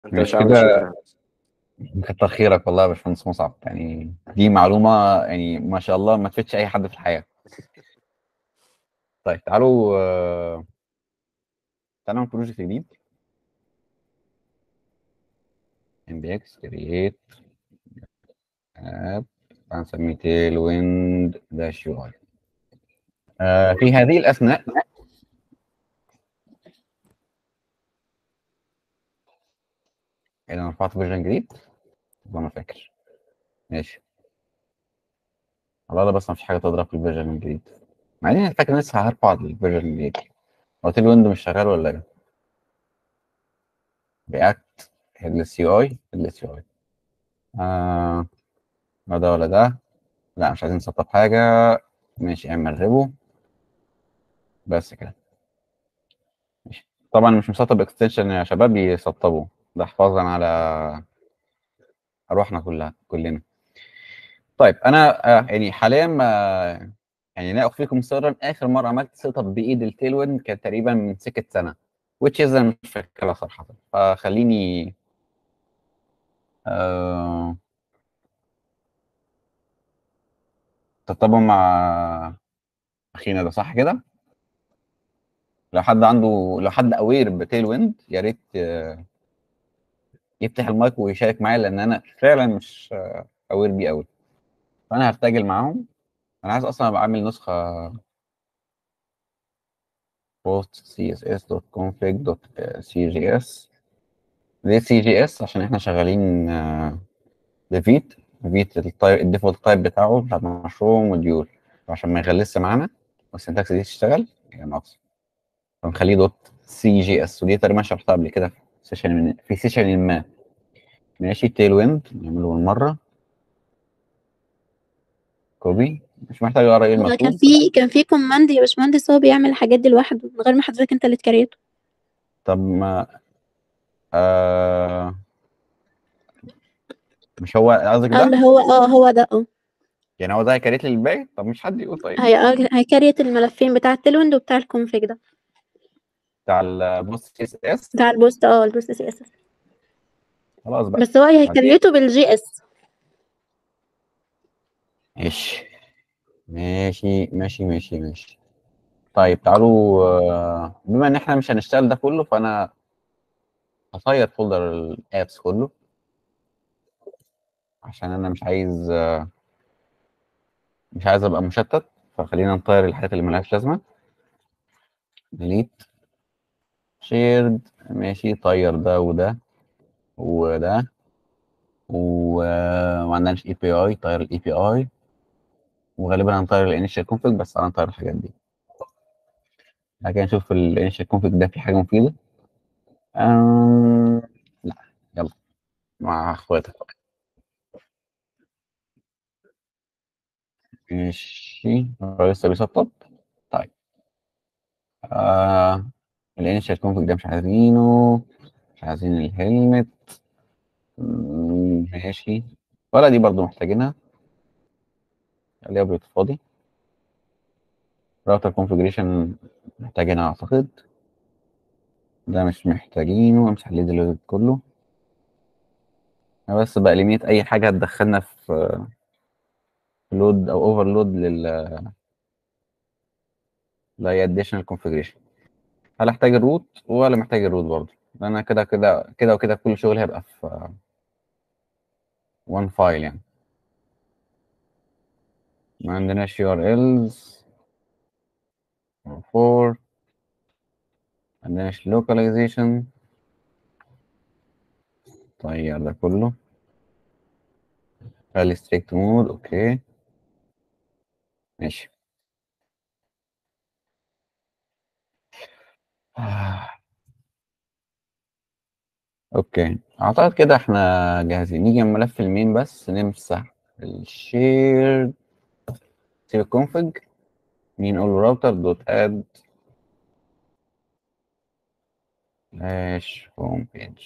انت مش مش عامل كده شغل كتر خيرك والله يا باشمهندس مصعب يعني دي معلومة يعني ما شاء الله ما تفيدش أي حد في الحياة طيب تعالوا آه، تعالوا نعمل بروجكت جديد index create app هنسميه تيل ويند داش يو اي في هذه الأثناء إذا أنا رفعت فيرجن جديد والله ما فاكر ماشي والله لا بس ما فيش حاجة تضرب في الفيرجن الجديد مع إني فاكر لسه هرفع الفيرجن الجديد هو تيل ويند مش شغال ولا إيه؟ رياكت هيدلس يو اي هيدلس يو اي آه لا ده ولا ده لا مش عايزين نسطب حاجة ماشي اعمل ريبو بس كده ماشي طبعا مش مسطب اكستنشن يا شباب يسطبوا ده حفاظا على ارواحنا كلها كلنا طيب انا آه يعني حاليا ما يعني لا اخفيكم سرا اخر مره عملت سيت اب بايد التيلوين كان تقريبا من سكه سنه which is انا مش فاكرها صراحه فخليني آه تطبقوا مع اخينا ده صح كده لو حد عنده لو حد اوير بتيل ويند يا ريت آه، يفتح المايك ويشارك معايا لان انا فعلا مش اوير بيه قوي فانا هرتجل معاهم انا عايز اصلا ابقى عامل نسخه post css.config.cgs ليه سي جي اس عشان احنا شغالين بفيت فيت التايب الديفولت تايب بتاعه بتاع المشروع موديول عشان ما يغلسش معانا والسنتكس دي تشتغل يعني ناقص فنخليه دوت سي جي اس ودي تقريبا شرحتها قبل كده في سيشن من في سيشن ما ماشي تيل ويند نعمله بالمره كوبي مش محتاج اقرا ايه هو كان المكتوب في كان في كوماند يا باشمهندس هو بيعمل الحاجات دي لوحده من غير ما حضرتك انت اللي تكريته طب ما آه مش هو قصدك اه ده اللي هو اه هو ده اه يعني هو ده هيكريت لي الباقي طب مش حد يقول طيب هي اه هيكريت الملفين بتاع التلويند وبتاع الكونفيج ده بتاع البوست سي اس اس بتاع البوست اه البوست سي اس اس خلاص بقى بس هو هيكريته بالجي اس ماشي ماشي ماشي ماشي ماشي طيب تعالوا آه، بما ان احنا مش هنشتغل ده كله فانا هطير فولدر الابس كله عشان انا مش عايز آه، مش عايز ابقى مشتت فخلينا نطير الحاجات اللي ملهاش لازمه ديليت شيرد ماشي طير ده وده وده وما عندناش اي بي اي طير الاي بي اي وغالبا هنطير الانيشال كونفيج بس تعالى نطير الحاجات دي بعد كده نشوف الانيشال كونفيج ده في حاجه مفيده أم... لا يلا مع اخواتك ماشي هو لسه بيسطب طيب آه... الانيشال كونفيج ده مش عايزينه مش عايزين الهلمت مم، ماشي ولا دي برضو محتاجينها خليها ابيض فاضي راوتر كونفيجريشن محتاجينها اعتقد ده مش محتاجينه امسح الليد اللود كله انا بس بأليميت اي حاجه هتدخلنا في لود او اوفرلود لل لا هي additional configuration هل احتاج الروت ولا محتاج الروت برضه لان انا كده كده كده وكده كل شغل هيبقى في وان فايل يعني ما عندناش URLs or for ما عندناش localization طيب ده كله خلي strict mode اوكي ماشي آه. اوكي اعتقد كده احنا جاهزين نيجي من ملف المين بس نمسح الشير سيب الكونفج مين نقول راوتر دوت اد سلاش هوم بيج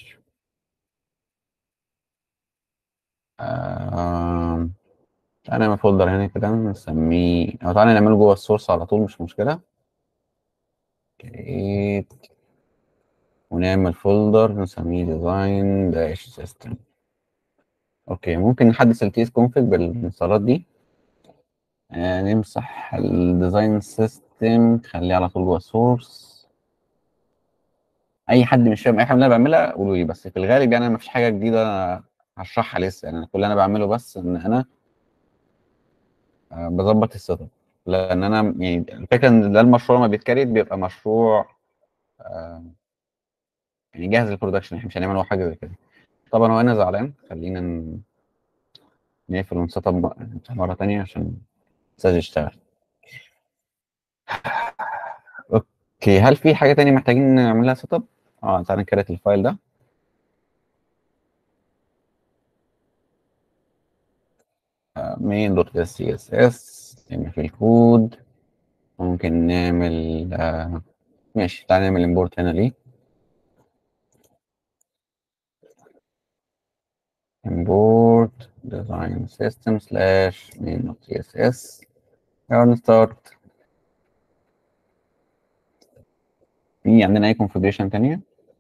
تعالى نعمل فولدر هنا كده نسميه او تعالى نعمله جوه السورس على طول مش مشكلة create ونعمل فولدر نسميه ديزاين داش سيستم اوكي ممكن نحدث الكيس كونفج بالمسارات دي آه نمسح الديزاين سيستم خليه على طول جوه سورس اي حد مش فاهم اي حاجه اللي انا بعملها قولوا لي بس في الغالب يعني ما فيش حاجه جديده أنا هشرحها لسه يعني كل اللي انا بعمله بس ان انا آه بظبط السيت اب لان انا يعني الفكره ان ده المشروع ما بيتكريت بيبقى مشروع آه يعني جاهز للبرودكشن احنا مش هنعمل حاجه زي كده طبعا هو انا زعلان خلينا ن- نقفل ونسيت اب نفتح مره تانية عشان مساج يشتغل اوكي هل في حاجه تانية محتاجين نعمل لها سيت اب اه تعالى نكريت الفايل ده مين دوت اس سي اس اس نعمل في الكود ممكن نعمل آه ماشي تعالى نعمل امبورت هنا ليه import design system slash main.css يلا start في عندنا اي configuration تانية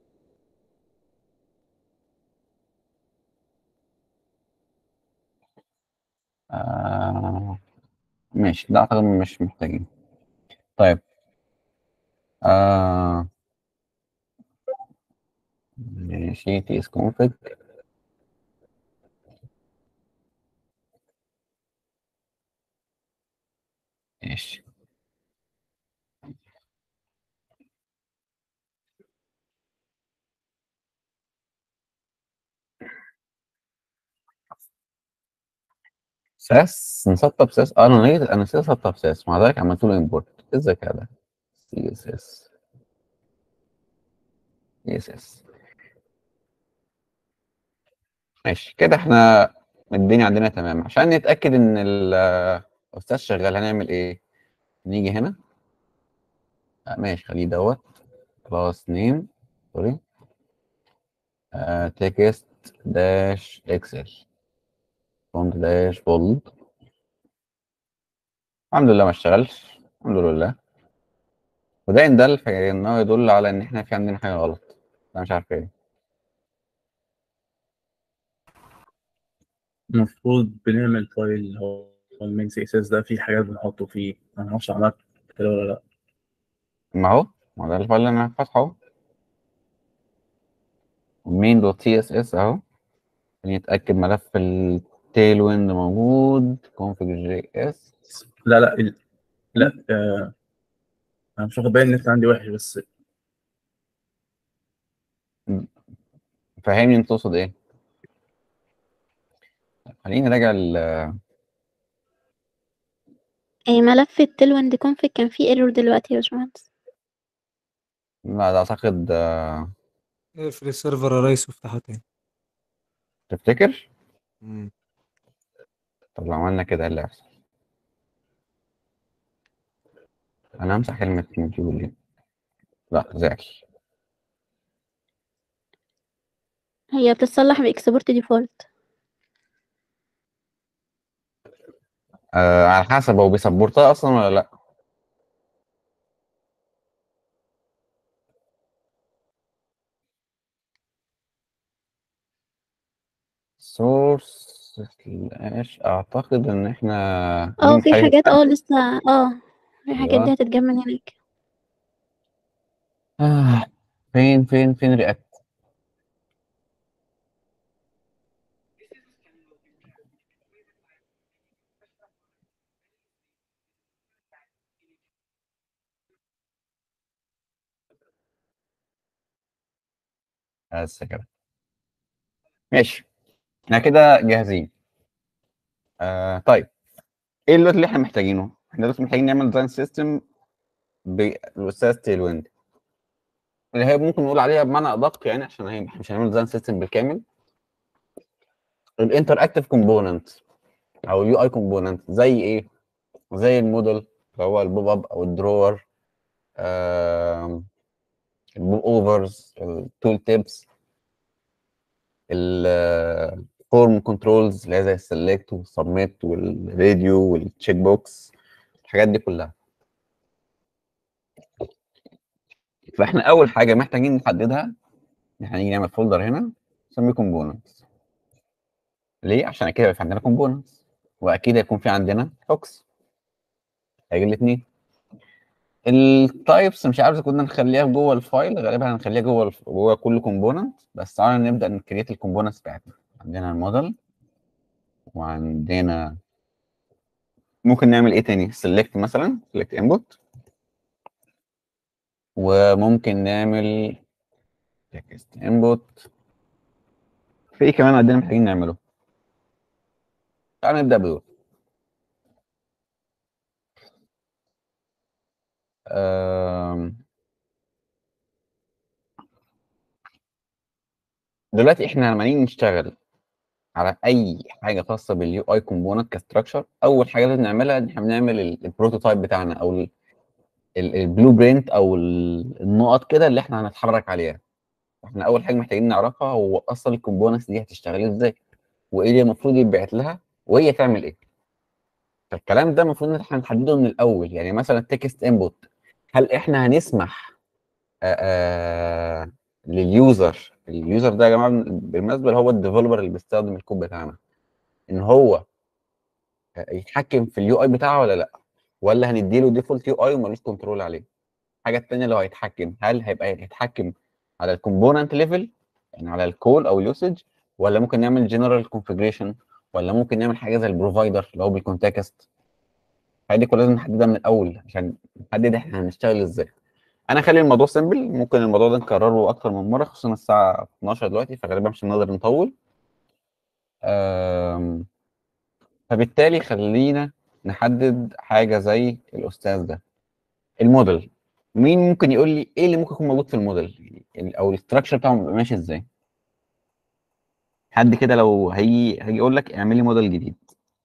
آه ماشي ده اعتقد مش محتاجين طيب آه ماشي تيس config ماشي ساس نسطب ساس اه انا نسيت انا نسيت اسطب ساس مع ذلك عملت له امبورت ايه الذكاء ده سي اس اس سي اس اس ماشي كده احنا الدنيا عندنا تمام عشان نتاكد ان الاستاذ شغال هنعمل ايه نيجي هنا آه ماشي خليه دوت كلاس نيم سوري تكست داش اكسل فونت داش بولد الحمد لله ما اشتغلش الحمد لله وده ان ده ان هو يدل على ان احنا في عندنا حاجه غلط انا مش عارف ايه المفروض بنعمل فايل هو المين سي اس اس ده فيه حاجات بنحطه فيه انا معرفش عملت كده ولا لا ما هو ما ده الفايل اللي انا فاتحه اهو مين دوت سي اس اس اهو نتاكد ملف التيل ويند موجود config جي اس لا لا ال... لا آه... انا مش واخد بالي ان النت عندي وحش بس فهمني انت تقصد ايه خليني راجع ال اي ملف التلوند كونفج كان فيه ايرور دلوقتي يا باشمهندس لا ده اعتقد آه، اقفل السيرفر يا ريس وافتحه تاني تفتكر مم. طب لو عملنا كده ايه اللي هيحصل انا همسح كلمة موديول دي لا زعل هي بتتصلح باكسبورت ديفولت آه على حسب هو بيسبورتها اصلا ولا لا سورس سلاش اعتقد ان احنا اه دي في حاجة- حاجات اه لسه اه في حاجات أيوة. دي هتتجمع من هناك آه. فين فين فين رياكت بس كده ماشي احنا كده جاهزين آه طيب ايه اللوت اللي احنا محتاجينه احنا دلوقتي محتاجين نعمل ديزاين سيستم بالاستاذ تيل ويند اللي هي ممكن نقول عليها بمعنى ادق يعني عشان هي مش هنعمل ديزاين سيستم بالكامل الانتر اكتيف كومبوننت او اليو اي كومبوننت زي ايه زي الموديل اللي هو البوب اب او الدرور البوب اوفرز التول تيبس الفورم كنترولز اللي هي زي السلكت والسبميت والراديو والتشيك بوكس الحاجات دي كلها فاحنا اول حاجه محتاجين نحددها ان احنا نيجي نعمل فولدر هنا نسميه كومبوننتس ليه عشان اكيد هيبقى في عندنا كومبوننتس واكيد هيكون في عندنا هوكس هيجي الاثنين التايبس مش عارف اذا كنا نخليها جوه الفايل غالبا هنخليها جوه الف... جوه كل كومبوننت بس تعالى نبدا نكريت الكومبوننتس بتاعتنا عندنا الموديل وعندنا ممكن نعمل ايه تاني سيلكت مثلا سيلكت انبوت وممكن نعمل تكست انبوت في ايه كمان عندنا محتاجين نعمله تعال نبدا بدول أم... دلوقتي احنا لما نيجي نشتغل على اي حاجه خاصه باليو اي كومبوننت كستراكشر اول حاجه لازم نعملها ان احنا بنعمل البروتوتايب بتاعنا او البلو برينت او ال- النقط كده اللي احنا هنتحرك عليها احنا اول حاجه محتاجين نعرفها هو اصلا الكومبوننتس دي هتشتغل ازاي وايه اللي المفروض يتبعت لها وهي تعمل ايه فالكلام ده المفروض ان احنا نحدده من الاول يعني مثلا التكست انبوت هل احنا هنسمح آآ آآ لليوزر اليوزر ده يا جماعه بالمناسبه اللي هو الديفلوبر اللي بيستخدم الكود بتاعنا ان هو يتحكم في اليو اي بتاعه ولا لا ولا هنديله ديفولت يو اي ومالوش كنترول عليه الحاجه الثانيه لو هيتحكم هل هيبقى يتحكم على الكومبوننت ليفل يعني على الكول او اليوسج ولا ممكن نعمل جنرال كونفجريشن ولا ممكن نعمل حاجه زي البروفايدر اللي هو بالكونتكست دي كلها لازم نحددها من الاول عشان نحدد احنا هنشتغل ازاي انا خلي الموضوع سيمبل ممكن الموضوع ده نكرره اكتر من مره خصوصا الساعه 12 دلوقتي فغالبا مش هنقدر نطول أم... فبالتالي خلينا نحدد حاجه زي الاستاذ ده الموديل مين ممكن يقول لي ايه اللي ممكن يكون موجود في الموديل يعني او الاستراكشر بتاعه بيبقى ماشي ازاي حد كده لو هيجي هيجي يقول لك اعمل لي موديل جديد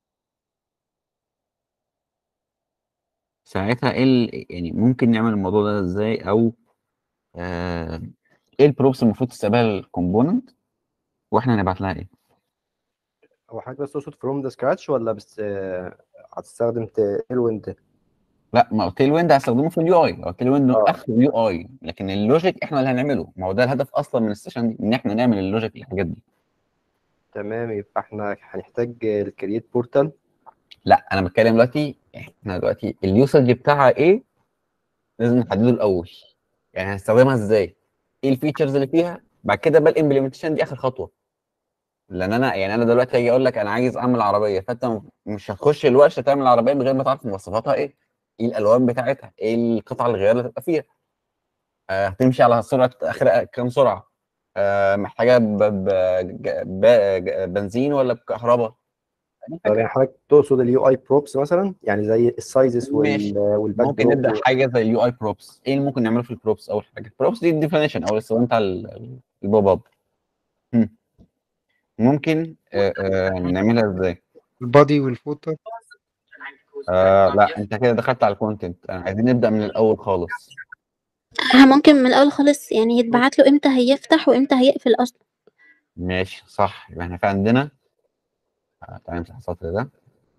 ساعتها ايه ال- يعني ممكن نعمل الموضوع ده ازاي او آه ايه البروبس المفروض تستقبلها الكومبوننت واحنا هنبعت لها ايه هو حضرتك بس تقصد فروم ذا سكراتش ولا بس آه، هتستخدم تيل ويند لا ما قلت لي ويند هستخدمه في اليو اي قلت لي ويند آه. اخر اليو اي لكن اللوجيك احنا اللي هنعمله ما هو ده الهدف اصلا من السيشن دي ان احنا نعمل اللوجيك الحاجات دي تمام يبقى احنا هنحتاج الكرييت بورتال لا انا بتكلم دلوقتي احنا دلوقتي اليوسج بتاعها ايه لازم نحدده الاول يعني هنستخدمها ازاي ايه الفيتشرز اللي فيها بعد كده بقى الامبلمنتيشن دي اخر خطوه لان انا يعني انا دلوقتي هاجي اقول لك انا عايز اعمل عربيه فانت م- مش هتخش الورشه تعمل عربيه من غير ما تعرف مواصفاتها ايه ايه الالوان بتاعتها ايه القطع الغيار اللي هتبقى فيها آه هتمشي على سرعه اخر كام سرعه آه محتاجه ب... ب... ج- ب... ج- بنزين ولا بكهرباء دي طب فكرة. يعني حضرتك تقصد اليو اي بروبس مثلا يعني زي السايزز ماشي. والباك ممكن نبدا حاجه زي اليو اي بروبس ايه اللي ممكن نعمله في البروبس اول حاجه البروبس دي الديفينيشن او الاستخدام بتاع ال- البوب اب هم. ممكن آه آه نعملها ازاي البادي والفوتر آه لا انت كده دخلت على الكونتنت عايزين نبدا من الاول خالص ها ممكن من الأول خالص يعني يتبعت له امتى هيفتح وامتى هيقفل أصلا ماشي صح يبقى احنا في عندنا آه، تعالى نمسح السطر ده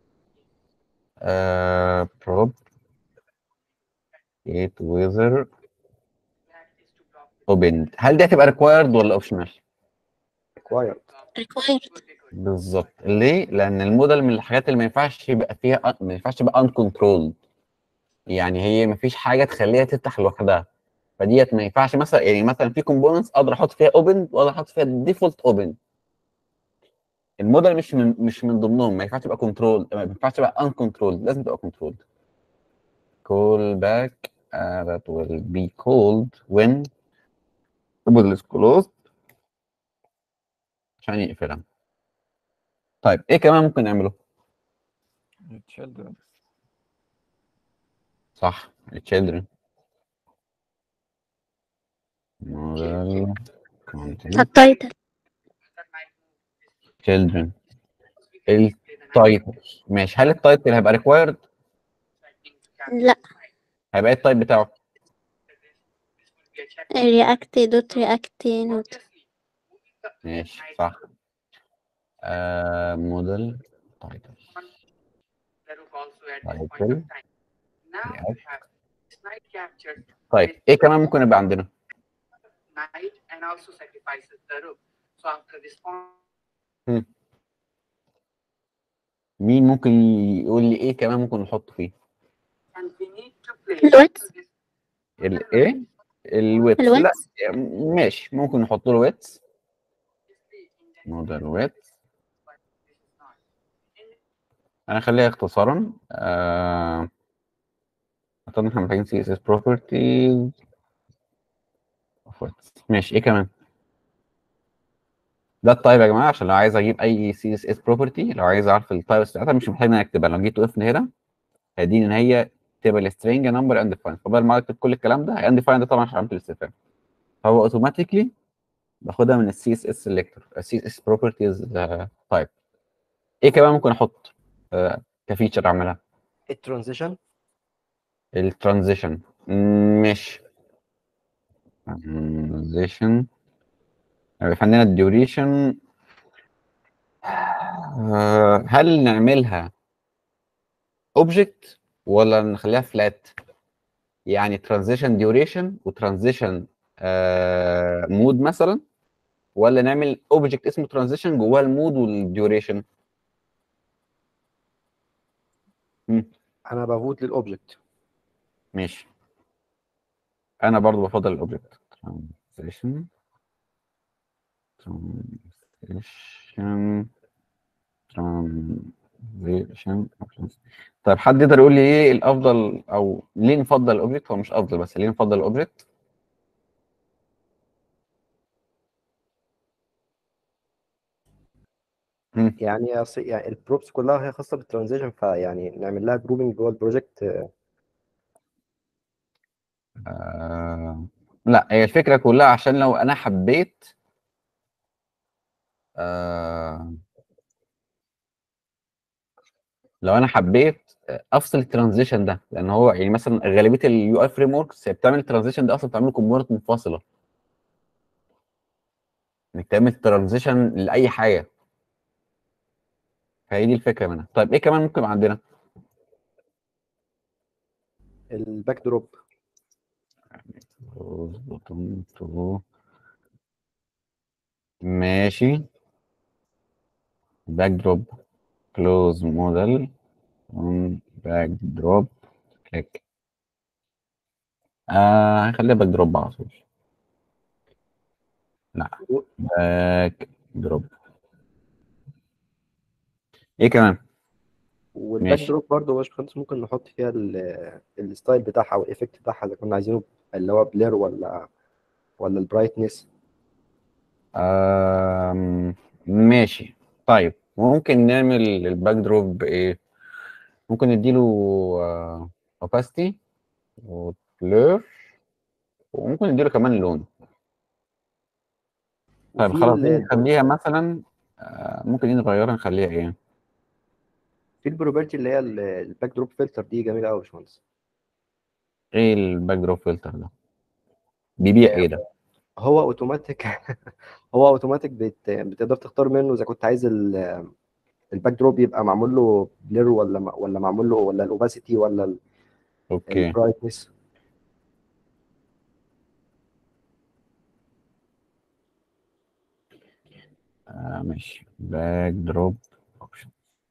آه بروب جيت ويزر اوبند هل دي هتبقى ريكوايرد ولا اوبشنال؟ ريكوايرد required بالظبط ليه؟ لان الموديل من الحاجات اللي ما ينفعش يبقى فيها ما ينفعش تبقى ان كنترول يعني هي ما فيش حاجه تخليها تفتح لوحدها فديت ما ينفعش مثلا يعني مثلا في كومبوننتس اقدر احط فيها اوبن واقدر احط فيها ديفولت اوبن الموديل مش من مش من ضمنهم ما ينفعش تبقى كنترول ما ينفعش تبقى ان كنترول لازم تبقى كنترول call back uh, that will be called when the model is closed عشان يقفلها طيب ايه كمان ممكن نعمله children صح children model content التايتل children التايتل ماشي هل التايتل هيبقى required لا هيبقى ايه التايب بتاعه react دوت react نوت ماشي صح آه موديل تايتل تايتل night captures طيب ايه كمان ممكن يبقى عندنا night and also sacrifices the rook. So after this point, مين ممكن يقول لي ايه كمان ممكن نحطه فيه and we need to place الويتس. this الايه الويتس لا الويتس ماشي ممكن نحط له ويتس display in the موديل ويتس but this is not. In انا خليها اختصارا آه... اعتقد احنا محتاجين سي اس اس بروبرتيز ماشي ايه كمان ده التايب يا جماعه عشان لو عايز اجيب اي سي اس اس بروبرتي لو عايز اعرف التايبس بتاعتها مش محتاج ان انا اكتبها لو جيت وقفت هنا هيديني ان هي تبقى السترينج نمبر انديفايند فبدل ما اكتب كل الكلام ده انديفايند ده طبعا عشان علامه الاستفهام فهو اوتوماتيكلي باخدها من السي اس اس سيلكتور السي اس اس بروبرتيز تايب ايه كمان ممكن احط آه، كفيتشر اعملها الترانزيشن الترانزيشن مش ترانزيشن في عندنا الديوريشن هل نعملها اوبجكت ولا نخليها فلات يعني ترانزيشن ديوريشن وترانزيشن مود مثلا ولا نعمل اوبجكت اسمه ترانزيشن جواه المود والديوريشن انا بفوت للاوبجكت ماشي انا برضو بفضل الاوبجكت ترانزيشن ترانزيشن ترانزيشن طيب حد يقدر يقول لي ايه الافضل او ليه نفضل الاوبجكت هو مش افضل بس ليه نفضل الاوبجكت يعني أص- يعني البروبس كلها هي خاصه بالترانزيشن فيعني نعمل لها جروبنج جوه البروجكت آه لا هي الفكره كلها عشان لو انا حبيت آه لو انا حبيت افصل الترانزيشن ده لان هو يعني مثلا غالبيه اليو اي فريم وركس هي بتعمل الترانزيشن ده اصلا بتعمل كومبوننت منفصله انك تعمل ترانزيشن لاي حاجه فهي دي الفكره منها طيب ايه كمان ممكن يبقى عندنا الباك دروب ماشي باك دروب كلوز موديل باك دروب كليك آه هنخليها باك دروب على طول لا باك دروب ايه كمان والباك ماشي. دروب برضه يا باشمهندس ممكن نحط فيها ال- الستايل بتاعها او الايفكت بتاعها اذا كنا عايزينه اللي هو بلير ولا ولا البرايتنس آم، ماشي طيب ممكن نعمل الباك دروب ايه ممكن نديله opacity وبلور وممكن نديله كمان لون طيب وفي خلاص ال- دي نخليها مثلا آه، ممكن دي نغيرها نخليها ايه في البروبرتي اللي هي ال- الباك دروب فلتر دي جميله قوي يا باشمهندس ايه الباك دروب فلتر ده بيبيع ايه ده هو اوتوماتيك هو اوتوماتيك بت... بتقدر تختار منه اذا كنت عايز ال- الباك دروب يبقى معمول له بلير ولا ما- ولا معمول له ولا الاوباسيتي ولا اوكي البرايتنس آه ماشي باك دروب اوبشن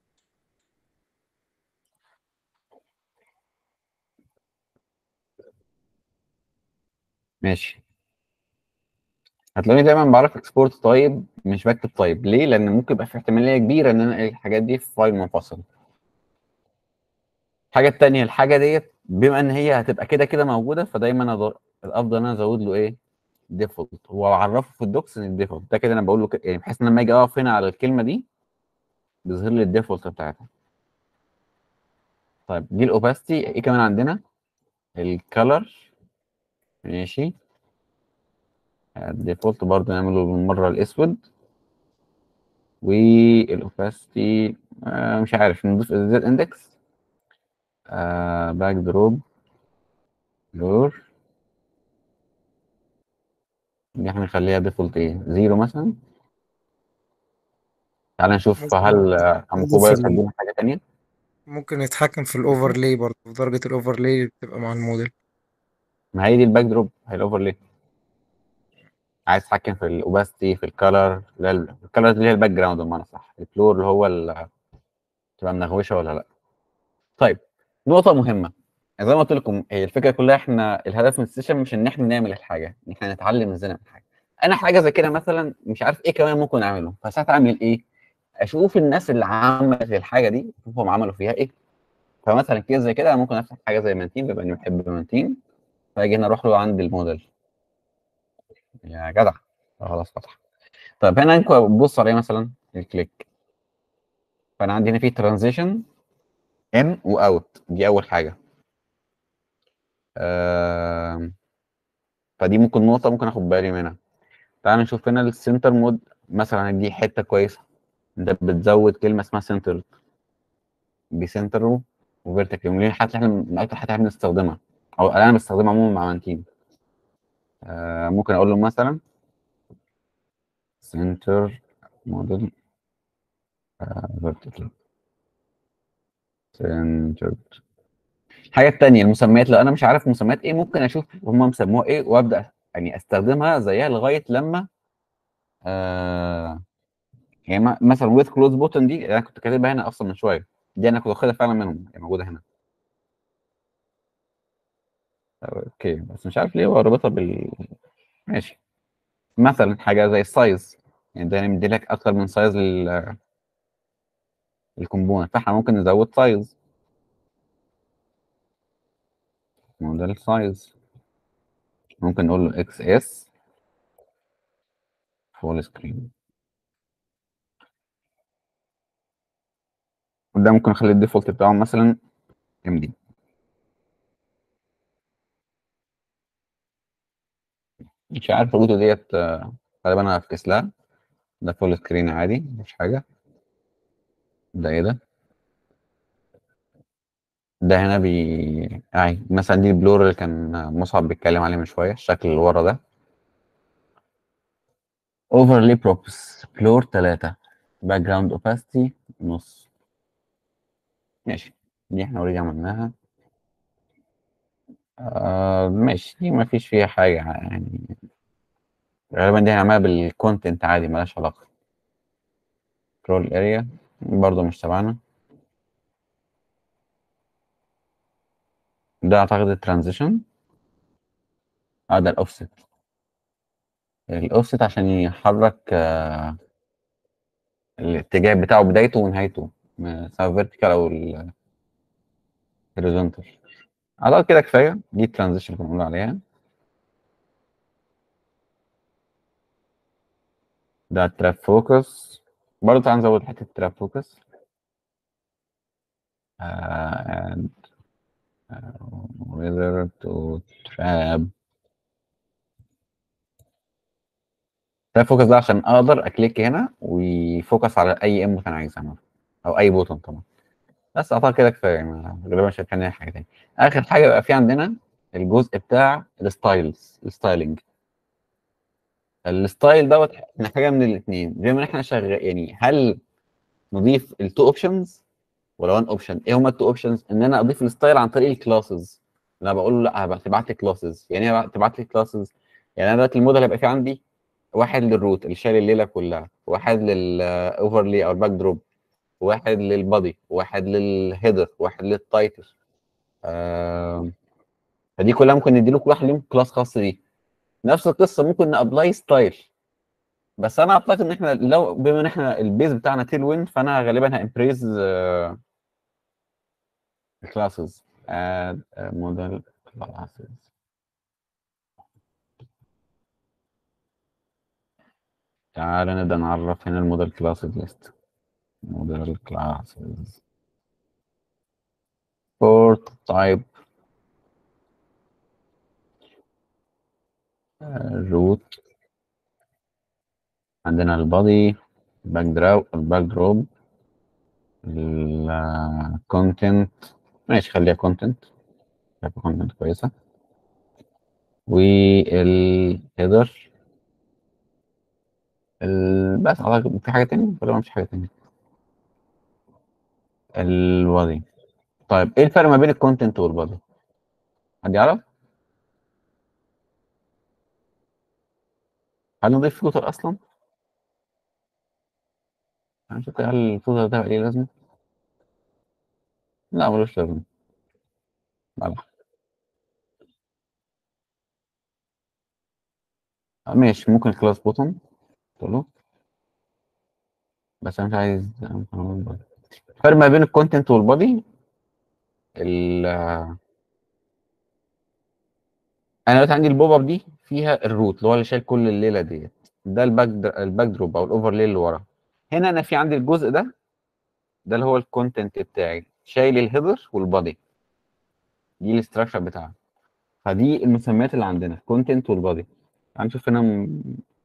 ماشي هتلاقوني دايما بعرف اكسبورت طيب مش بكتب طيب ليه لان ممكن يبقى في احتماليه كبيره ان انا الحاجات دي في فايل منفصل الحاجه التانيه الحاجه ديت بما ان هي هتبقى كده كده موجوده فدايما أض- الافضل ان انا ازود له ايه ديفولت واعرفه في الدوكس ان الديفولت ده كده انا بقول له ك- يعني بحيث ان لما اجي اقف هنا على الكلمه دي بيظهر لي الديفولت بتاعتها طيب دي الاوباستي ايه كمان عندنا الكالر ماشي الديفولت برضه نعمله بالمره الاسود والاوباستي آه مش عارف نضيف الزد اندكس آه باك دروب لور دي احنا نخليها ديفولت ايه زيرو مثلا تعال نشوف ممكن هل آه، نضيف كوبايس ال- هيدينا حاجه تانية ممكن نتحكم في الاوفرلاي برضه في درجة الاوفرلاي اللي بتبقى مع الموديل ما هي دي الباك دروب هي الاوفرلي عايز تتحكم في الاوباستي في الكالر الكالر اللي هي الباك جراوند بمعنى صح الفلور اللي هو ال- تبقى منغوشه ولا لا طيب نقطه مهمه زي ما قلت لكم هي الفكره كلها احنا الهدف من السيشن مش ان احنا نعمل الحاجه ان احنا نتعلم ازاي نعمل حاجه انا حاجه زي كده مثلا مش عارف ايه كمان ممكن اعمله فساعتها اعمل ايه اشوف الناس اللي عملت الحاجه دي اشوفهم عملوا فيها ايه فمثلا كده زي كده أنا ممكن افتح حاجه زي مانتين بما اني بحب مانتين فاجي هنا اروح له عند الموديل يا جدع خلاص فتح طيب هنا انكم ببص عليه مثلا الكليك فانا عندي هنا في ترانزيشن ان واوت دي اول حاجه آم، فدي ممكن نقطه ممكن اخد بالي منها تعال نشوف هنا السنتر مود مثلا دي حته كويسه انت بتزود كلمه اسمها سنتر بسنتر وفيرتيكال دي الحاجات اللي احنا من اكتر حاجات احنا بنستخدمها او انا بستخدمها عموما مع مانتين آه ممكن اقول له مثلا سنتر موديل فيرتيكال سنتر الحاجه الثانيه المسميات لو انا مش عارف مسميات ايه ممكن اشوف هم مسموها ايه وابدا يعني استخدمها زيها لغايه لما آه يعني م- مثلا ويز كلوز بوتن دي انا كنت كاتبها هنا اصلا من شويه دي انا كنت واخدها فعلا منهم هي موجوده هنا اوكي بس مش عارف ليه هو رابطها بال ماشي مثلا حاجه زي السايز يعني ده مدي لك اكتر من سايز لل الكومبوننت فاحنا ممكن نزود سايز موديل سايز ممكن نقول له اكس اس فول سكرين وده ممكن نخلي الديفولت بتاعه مثلا ام دي مش عارف الروتو ديت آه، غالبا انا هفكس لها ده فول سكرين عادي مش حاجه ده ايه ده ده هنا بي اي مثلا دي البلور اللي كان مصعب بيتكلم عليه من شويه الشكل اللي ورا ده overlay props بلور 3 background opacity نص ماشي دي احنا اوريدي عملناها آه ماشي دي ما فيش فيها حاجه يعني غالبا دي هنعملها بالكونتنت عادي ملهاش علاقه scroll area برضه مش تبعنا ده اعتقد الترانزيشن اه ده الاوفست الاوفست عشان يحرك آه الاتجاه بتاعه بدايته ونهايته م- سواء فيرتيكال او الهوريزونتال اعتقد كده كفايه دي الترانزيشن اللي كنا بنقول عليها ده تراب فوكس برضه تعال نزود حته تراب فوكس uh, and uh, whether to trap تراب فوكس ده عشان اقدر اكليك هنا ويفوكس على اي انبوت انا عايز اعمله او اي بوتون طبعا بس اعتقد كده كفايه ما- غالبا مش هتكلم حاجه تاني اخر حاجه بقى في عندنا الجزء بتاع الستايلز الستايلنج الستايل دوت احنا حاجه من الاثنين زي ما احنا شغال يعني هل نضيف التو اوبشنز ولا وان اوبشن ايه هما التو اوبشنز ان انا اضيف الستايل عن طريق الكلاسز انا بقول له لا هبقى تبعت لي كلاسز يعني ايه تبعت لي كلاسز يعني انا دلوقتي الموديل هيبقى في عندي واحد للروت اللي شايل الليله كلها واحد للاوفرلي او الباك دروب واحد للبادي واحد للهيدر واحد للتايتل آه فدي كلها ممكن نديله كل واحد ليهم كلاس خاص بيه نفس القصه ممكن نابلاي ستايل بس انا اعتقد ان احنا لو بما ان احنا البيز بتاعنا تيل ويند فانا غالبا هامبريز الكلاسز اد موديل كلاسز تعال نبدا نعرف هنا الموديل كلاسز ليست موديل كلاسز port type root عندنا البادي الباك دراو الباك دروب الكونتنت ماشي خليها كونتنت كونتنت كويسه والهيدر ال... بس اعتقد في حاجه تانية ولا مفيش حاجه تانية البادي طيب ايه الفرق ما بين الكونتنت والبادي حد يعرف هل نضيف فلوتر اصلا؟ انا شفت هل الفلوتر ده ايه لازمه؟ لا ملوش لازمه لا لا آه، ماشي ممكن كلاس بوتون له بس انا مش عايز الفرق ما بين الكونتنت والبادي ال انا دلوقتي عندي البوب اب دي فيها الروت اللي هو اللي شايل كل الليله ديت ده الباك الباك دروب او الاوفرلي اللي ورا هنا انا في عندي الجزء ده ده اللي هو الكونتنت بتاعي شايل الهيدر والبادي دي الاستراكشر بتاعها فدي المسميات اللي عندنا كونتنت والبادي هنشوف هنا م-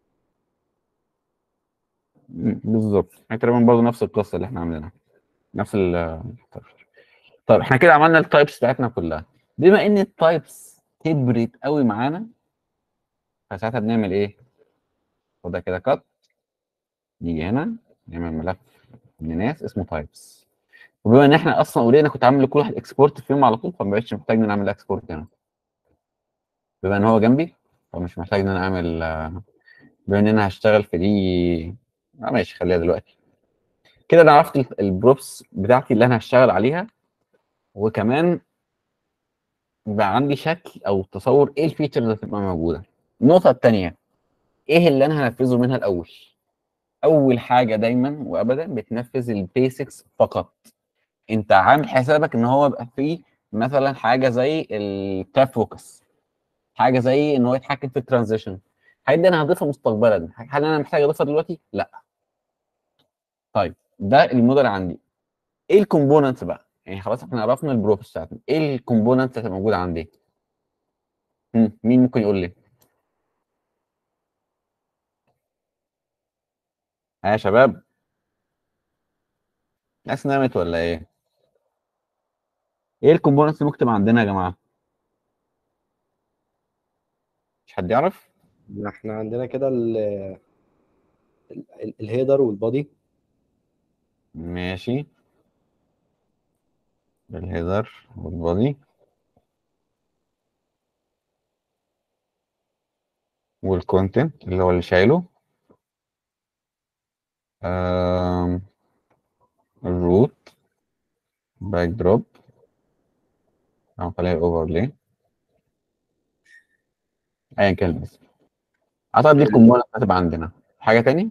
م- بالظبط احنا تقريبا برضه نفس القصه اللي احنا عاملينها نفس ال طيب احنا كده عملنا التايبس بتاعتنا كلها بما ان التايبس كبرت قوي معانا فساعتها بنعمل ايه؟ خدها كده كات نيجي هنا نعمل ملف من ناس اسمه تايبس وبما ان احنا اصلا اوريدي انا كنت عامل لكل واحد اكسبورت فيهم على طول فما بقتش محتاج ان انا اعمل اكسبورت هنا بما ان هو جنبي فمش محتاج ان انا اعمل آه، بما ان انا هشتغل في دي آه ماشي خليها دلوقتي كده انا عرفت ال- البروبس بتاعتي اللي انا هشتغل عليها وكمان بقى عندي شكل او تصور ايه الفيتشر اللي هتبقى موجوده النقطه الثانيه ايه اللي انا هنفذه منها الاول اول حاجه دايما وابدا بتنفذ البيسكس فقط انت عامل حسابك ان هو يبقى فيه مثلا حاجه زي التاب فوكس حاجه زي ان هو يتحكم في الترانزيشن الحاجات دي انا هضيفها مستقبلا هل انا محتاج اضيفها دلوقتي لا طيب ده الموديل عندي ايه الكومبوننتس بقى يعني خلاص احنا عرفنا البروبس بتاعتنا ايه الكومبوننتس اللي موجوده عندي مم، مين ممكن يقول لي ها يا شباب ناس نامت ولا ايه ايه الكومبوننتس اللي ممكن تبقى عندنا يا جماعه مش حد يعرف احنا عندنا كده ال- ال- ال- الهيدر والبادي ماشي الهيدر والبادي والكونتنت اللي هو اللي شايله آم، الروت باك دروب او خليها اوفرلي ايا كان الاسم اعتقد دي الكومبوننت هتبقى عندنا حاجه تاني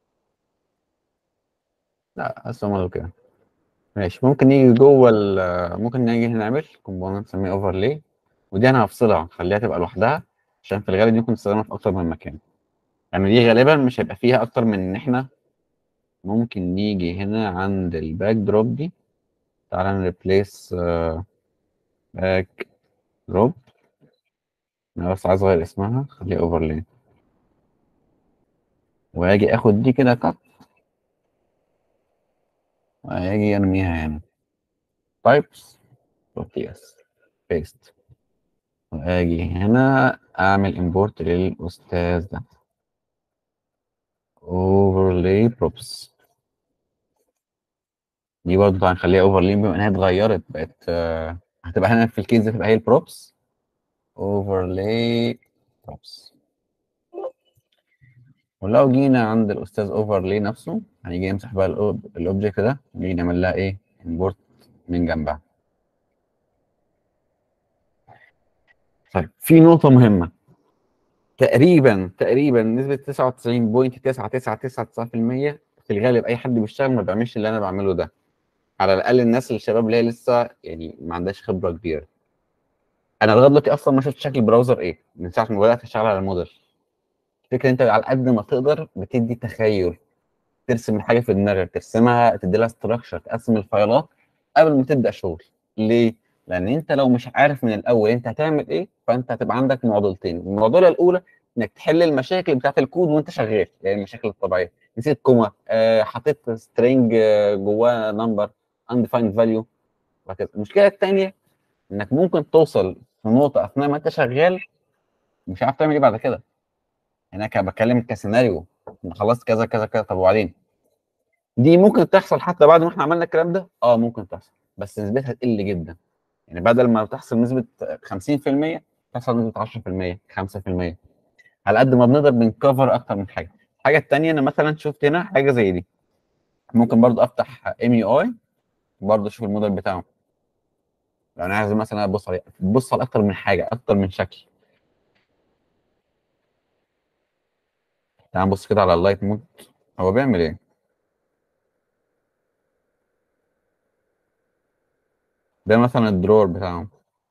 لا بس هم دول كده ماشي ممكن نيجي جوه ال- ممكن نيجي هنا نعمل كومبوننت نسميه اوفرلي ودي انا هفصلها نخليها تبقى لوحدها عشان في الغالب دي ممكن نستخدمها في اكتر من مكان يعني دي غالبا مش هيبقى فيها اكتر من ان احنا ممكن نيجي هنا عند الباك دروب دي تعالى نريبليس باك دروب انا بس عايز اغير اسمها خليها اوفرلي واجي اخد دي كده كات واجي ارميها هنا تايبس دوت اس بيست واجي هنا اعمل امبورت للاستاذ ده overlay props دي برضه طبعا نخليها overlay بما انها اتغيرت بقت آه، هتبقى هنا في الكيس ده تبقى هي البروبس overlay props ولو جينا عند الاستاذ overlay نفسه هنيجي نمسح بقى الاوبجكت ده ونيجي نعمل لها ايه import من جنبها طيب في نقطة مهمة تقريبا تقريبا نسبة 99.999% في الغالب أي حد بيشتغل ما بيعملش اللي أنا بعمله ده على الأقل الناس الشباب اللي هي لسه يعني ما عندهاش خبرة كبيرة أنا لغاية دلوقتي أصلا ما شفت شكل البراوزر إيه من ساعة ما بدأت أشتغل على الموديل الفكرة أنت على قد ما تقدر بتدي تخيل ترسم الحاجة في دماغك ترسمها تدي لها ستراكشر تقسم الفايلات قبل ما تبدأ شغل ليه؟ لان انت لو مش عارف من الاول انت هتعمل ايه فانت هتبقى عندك معضلتين المعضله الاولى انك تحل المشاكل بتاعت الكود وانت شغال يعني المشاكل الطبيعيه نسيت كوما آه حطيت سترينج آه جواه نمبر undefined value وهكذا المشكله الثانيه انك ممكن توصل في نقطه اثناء ما انت شغال مش عارف تعمل ايه بعد كده هنا كان بتكلم كسيناريو إن خلصت كذا كذا كذا طب وبعدين دي ممكن تحصل حتى بعد ما احنا عملنا الكلام ده اه ممكن تحصل بس نسبتها تقل جدا يعني بدل ما تحصل نسبة 50% تحصل نسبة 10% 5% على قد ما بنقدر بنكفر اكتر من حاجه الحاجه التانيه انا مثلا شفت هنا حاجه زي دي ممكن برضو افتح ام يو اي برضو اشوف الموديل بتاعه لو انا عايز مثلا ابص عليه بص على اكتر من حاجه اكتر من شكل تعال نبص كده على اللايت مود هو بيعمل ايه ده مثلا الدرور بتاعه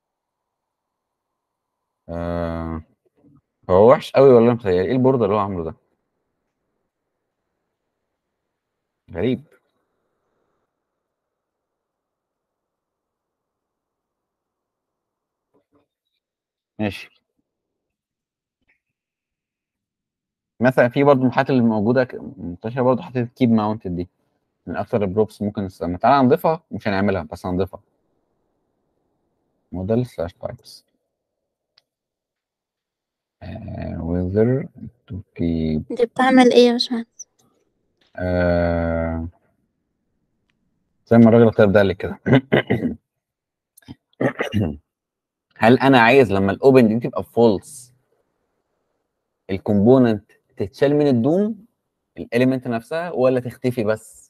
آه هو وحش قوي ولا متهيألي ايه البوردر اللي هو عامله ده غريب ماشي مثلا في برضه الحاجات اللي موجوده ك- منتشره برضه حته الكيب ماونتد دي من اكثر البروبس ممكن نستخدمها تعالى نضيفها مش هنعملها بس هنضيفها موديل سلاش تايبس ويذر تو كيب دي بتعمل ايه يا باشمهندس زي ما الراجل الطيب ده قال لي كده هل انا عايز لما الاوبن دي تبقى فولس الكومبوننت تتشال من الدوم الاليمنت نفسها ولا تختفي بس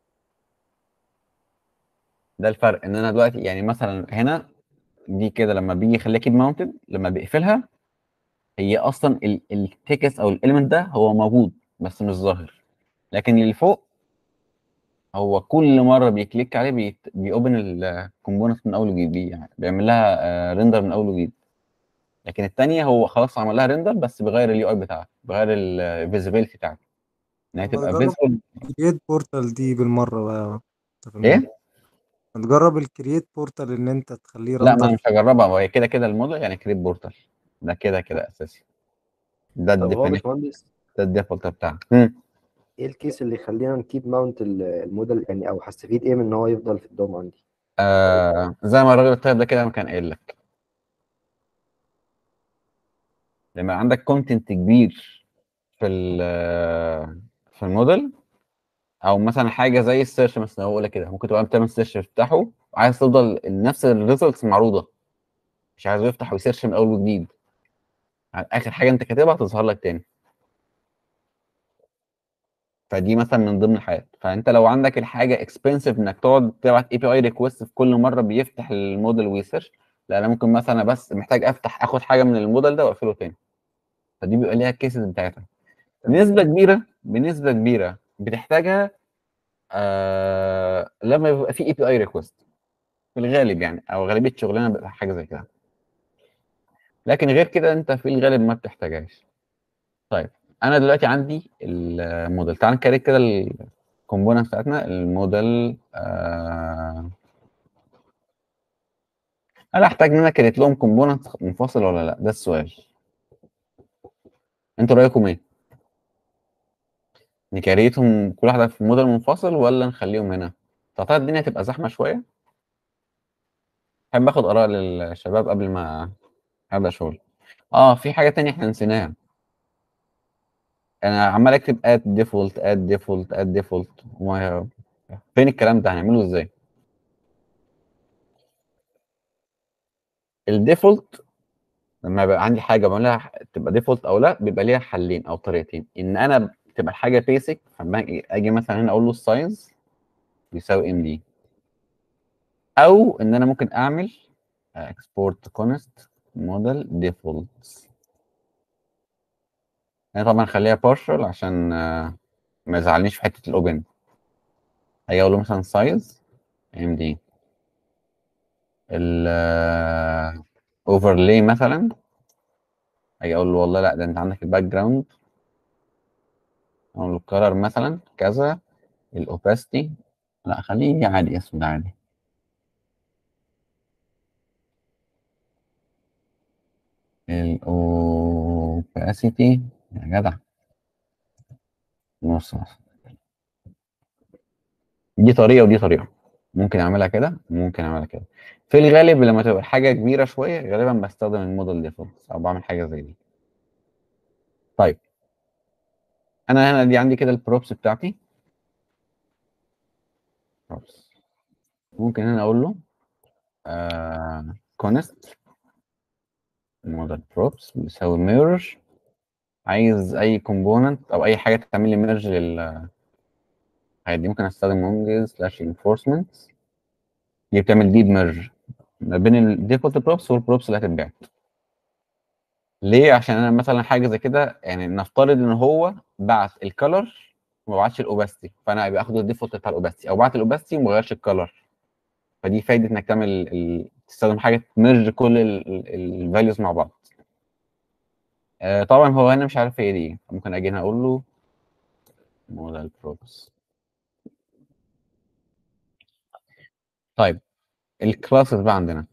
ده الفرق ان انا دلوقتي يعني مثلا هنا دي كده لما بيجي يخليها كيب ماونتد لما بيقفلها هي اصلا التكست او الاليمنت ده هو موجود بس مش ظاهر لكن اللي فوق هو كل مره بيكليك عليه بي بيوبن الكومبوننت من اول وجديد بي يعني بيعمل لها ريندر من اول وجديد لكن الثانيه هو خلاص عمل لها ريندر بس بيغير اليو اي بتاعها بيغير الفيزيبيليتي بتاعتها ان هي طب تبقى جرب فيزبل الكرييت بورتال دي بالمره بقى أنت في ايه الموضوع. تجرب الكرييت بورتال ان انت تخليه لا ما انا رندر مش هجربها هو هي كده كده الموديل يعني كريت بورتال ده كده كده اساسي ده طب هو الديفينيشن باشمهندس ده الديفولت بتاعها مم. ايه الكيس اللي يخلينا نكيب ماونت الموديل يعني او هستفيد ايه من ان هو يفضل في الدوم عندي آه زي ما الراجل الطيب ده كده ما كان قايل لك لما عندك كونتنت كبير في ال في الموديل او مثلا حاجه زي السيرش مثلا هو يقول لك كده ممكن تبقى بتعمل سيرش تفتحه عايز تفضل نفس الريزلتس معروضه مش عايزه يفتح ويسيرش من اول وجديد اخر حاجه انت كاتبها هتظهر لك تاني فدي مثلا من ضمن الحاجات فانت لو عندك الحاجه اكسبنسيف انك تقعد تبعت اي بي اي ريكوست في كل مره بيفتح الموديل ويسيرش لا انا ممكن مثلا بس محتاج افتح اخد حاجه من الموديل ده واقفله تاني فدي بيبقى ليها الكيسز بتاعتها بنسبه كبيره بنسبه كبيره بتحتاجها آه لما يبقى في اي بي اي ريكوست في الغالب يعني او غالبيه شغلنا بيبقى حاجه زي كده لكن غير كده انت في الغالب ما بتحتاجهاش طيب انا دلوقتي عندي الموديل تعال نكريت كده الكومبوننت بتاعتنا الموديل آه هل احتاج ان انا كريت لهم كومبوننت منفصل ولا لا ده السؤال انتوا رايكم ايه نكريتهم كل واحده في موديل منفصل ولا نخليهم هنا تعتقد الدنيا هتبقى زحمه شويه احب اخد اراء للشباب قبل ما ابدا شغل اه في حاجه تانية احنا نسيناها انا عمال اكتب اد ديفولت اد ديفولت اد ديفولت فين الكلام ده هنعمله ازاي الديفولت لما يبقى عندي حاجه بعملها تبقى ديفولت او لا بيبقى ليها حلين او طريقتين ان انا تبقى الحاجه بيسك اجي مثلا هنا اقول له السايز بيساوي ام دي او ان انا ممكن اعمل اكسبورت كونست موديل ديفولت هنا طبعا خليها بارشل عشان ما يزعلنيش في حته الاوبن هاجي اقول له مثلا سايز ام دي ال اوفرلاي مثلا اجي اقول له والله لا ده انت عندك الباك جراوند اقول له الكلر مثلا كذا الاوباستي لا خليه عادي اسود عادي الاوباسيتي يا جدع نص نص دي طريقه ودي طريقه ممكن اعملها كده ممكن اعملها كده في الغالب لما تبقى حاجه كبيره شويه غالبا بستخدم الموديل ديفولت او بعمل حاجه زي دي طيب انا هنا دي عندي كده البروبس بتاعتي props. ممكن هنا اقول له كونست موديل بروبس بيساوي ميرور عايز اي كومبوننت او اي حاجه تعمل لي ميرج لل عادي ممكن استخدم مونجز سلاش انفورسمنت دي بتعمل ديب ميرج ما بين الديفولت بروبس والبروبس اللي هتتبعت ليه عشان انا مثلا حاجه زي كده يعني نفترض ان هو بعت الكلر وما بعتش الاوباستي فانا ابقى اخد الديفولت بتاع الاوباستي او بعت الاوباستي وما غيرش الكلر فدي فايده انك تعمل ال... تستخدم حاجه تمرج كل الفاليوز مع بعض آه طبعا هو هنا مش عارف هي دي إيه. ممكن اجي هنا اقول له موديل بروبس طيب الكلاسز بقى عندنا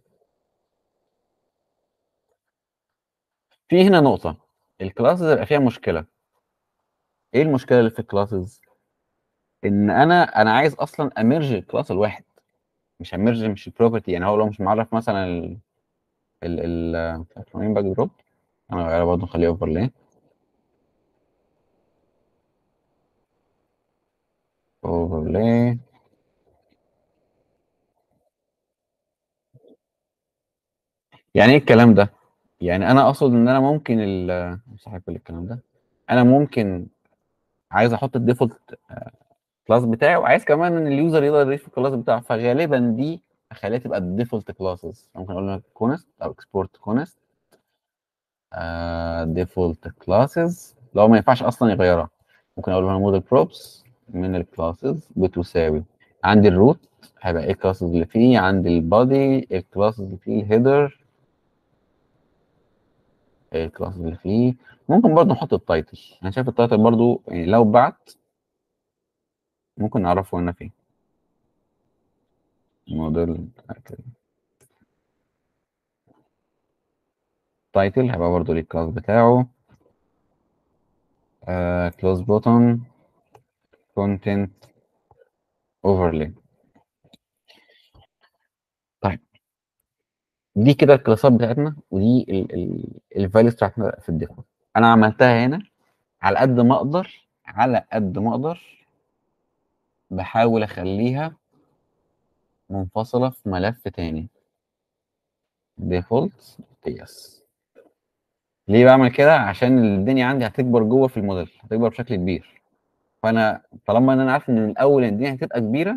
في هنا نقطة الكلاسز يبقى فيها مشكلة ايه المشكلة اللي في الكلاسز؟ ان انا انا عايز اصلا امرج الكلاس الواحد مش امرج مش البروبرتي يعني هو لو مش معرف مثلا ال ال ال مين باك دروب انا غيرها برضه نخليه اوفرلاي اوفرلاي يعني ايه الكلام ده؟ يعني انا اقصد ان انا ممكن ال مش عارف كل الكلام ده انا ممكن عايز احط الديفولت كلاس بتاعي وعايز كمان ان اليوزر يقدر يضيف الكلاس بتاعه فغالبا دي اخليها تبقى الديفولت كلاسز ممكن اقول لك كونست او اكسبورت كونست ديفولت كلاسز لو ما ينفعش اصلا يغيرها ممكن اقول له موديل بروبس من الكلاسز بتساوي عندي الروت هيبقى ايه الكلاسز اللي فيه عندي البادي الكلاسز اللي فيه الهيدر الكلاس اللي فيه ممكن برضه نحط التايتل انا شايف التايتل برضه يعني لو بعت ممكن نعرفه هنا فين موديل تايتل هيبقى برضه ليه الكلاس بتاعه كلوز بوتون كونتنت اوفرلي طيب دي كده الكلاسات بتاعتنا ودي الفاليوز بتاعتنا في الديفولت انا عملتها هنا على قد ما اقدر على قد ما اقدر بحاول اخليها منفصله في ملف تاني ديفولت يس ليه بعمل كده عشان الدنيا عندي هتكبر جوه في الموديل هتكبر بشكل كبير فانا طالما ان انا عارف ان من الاول الدنيا هتبقى كبيره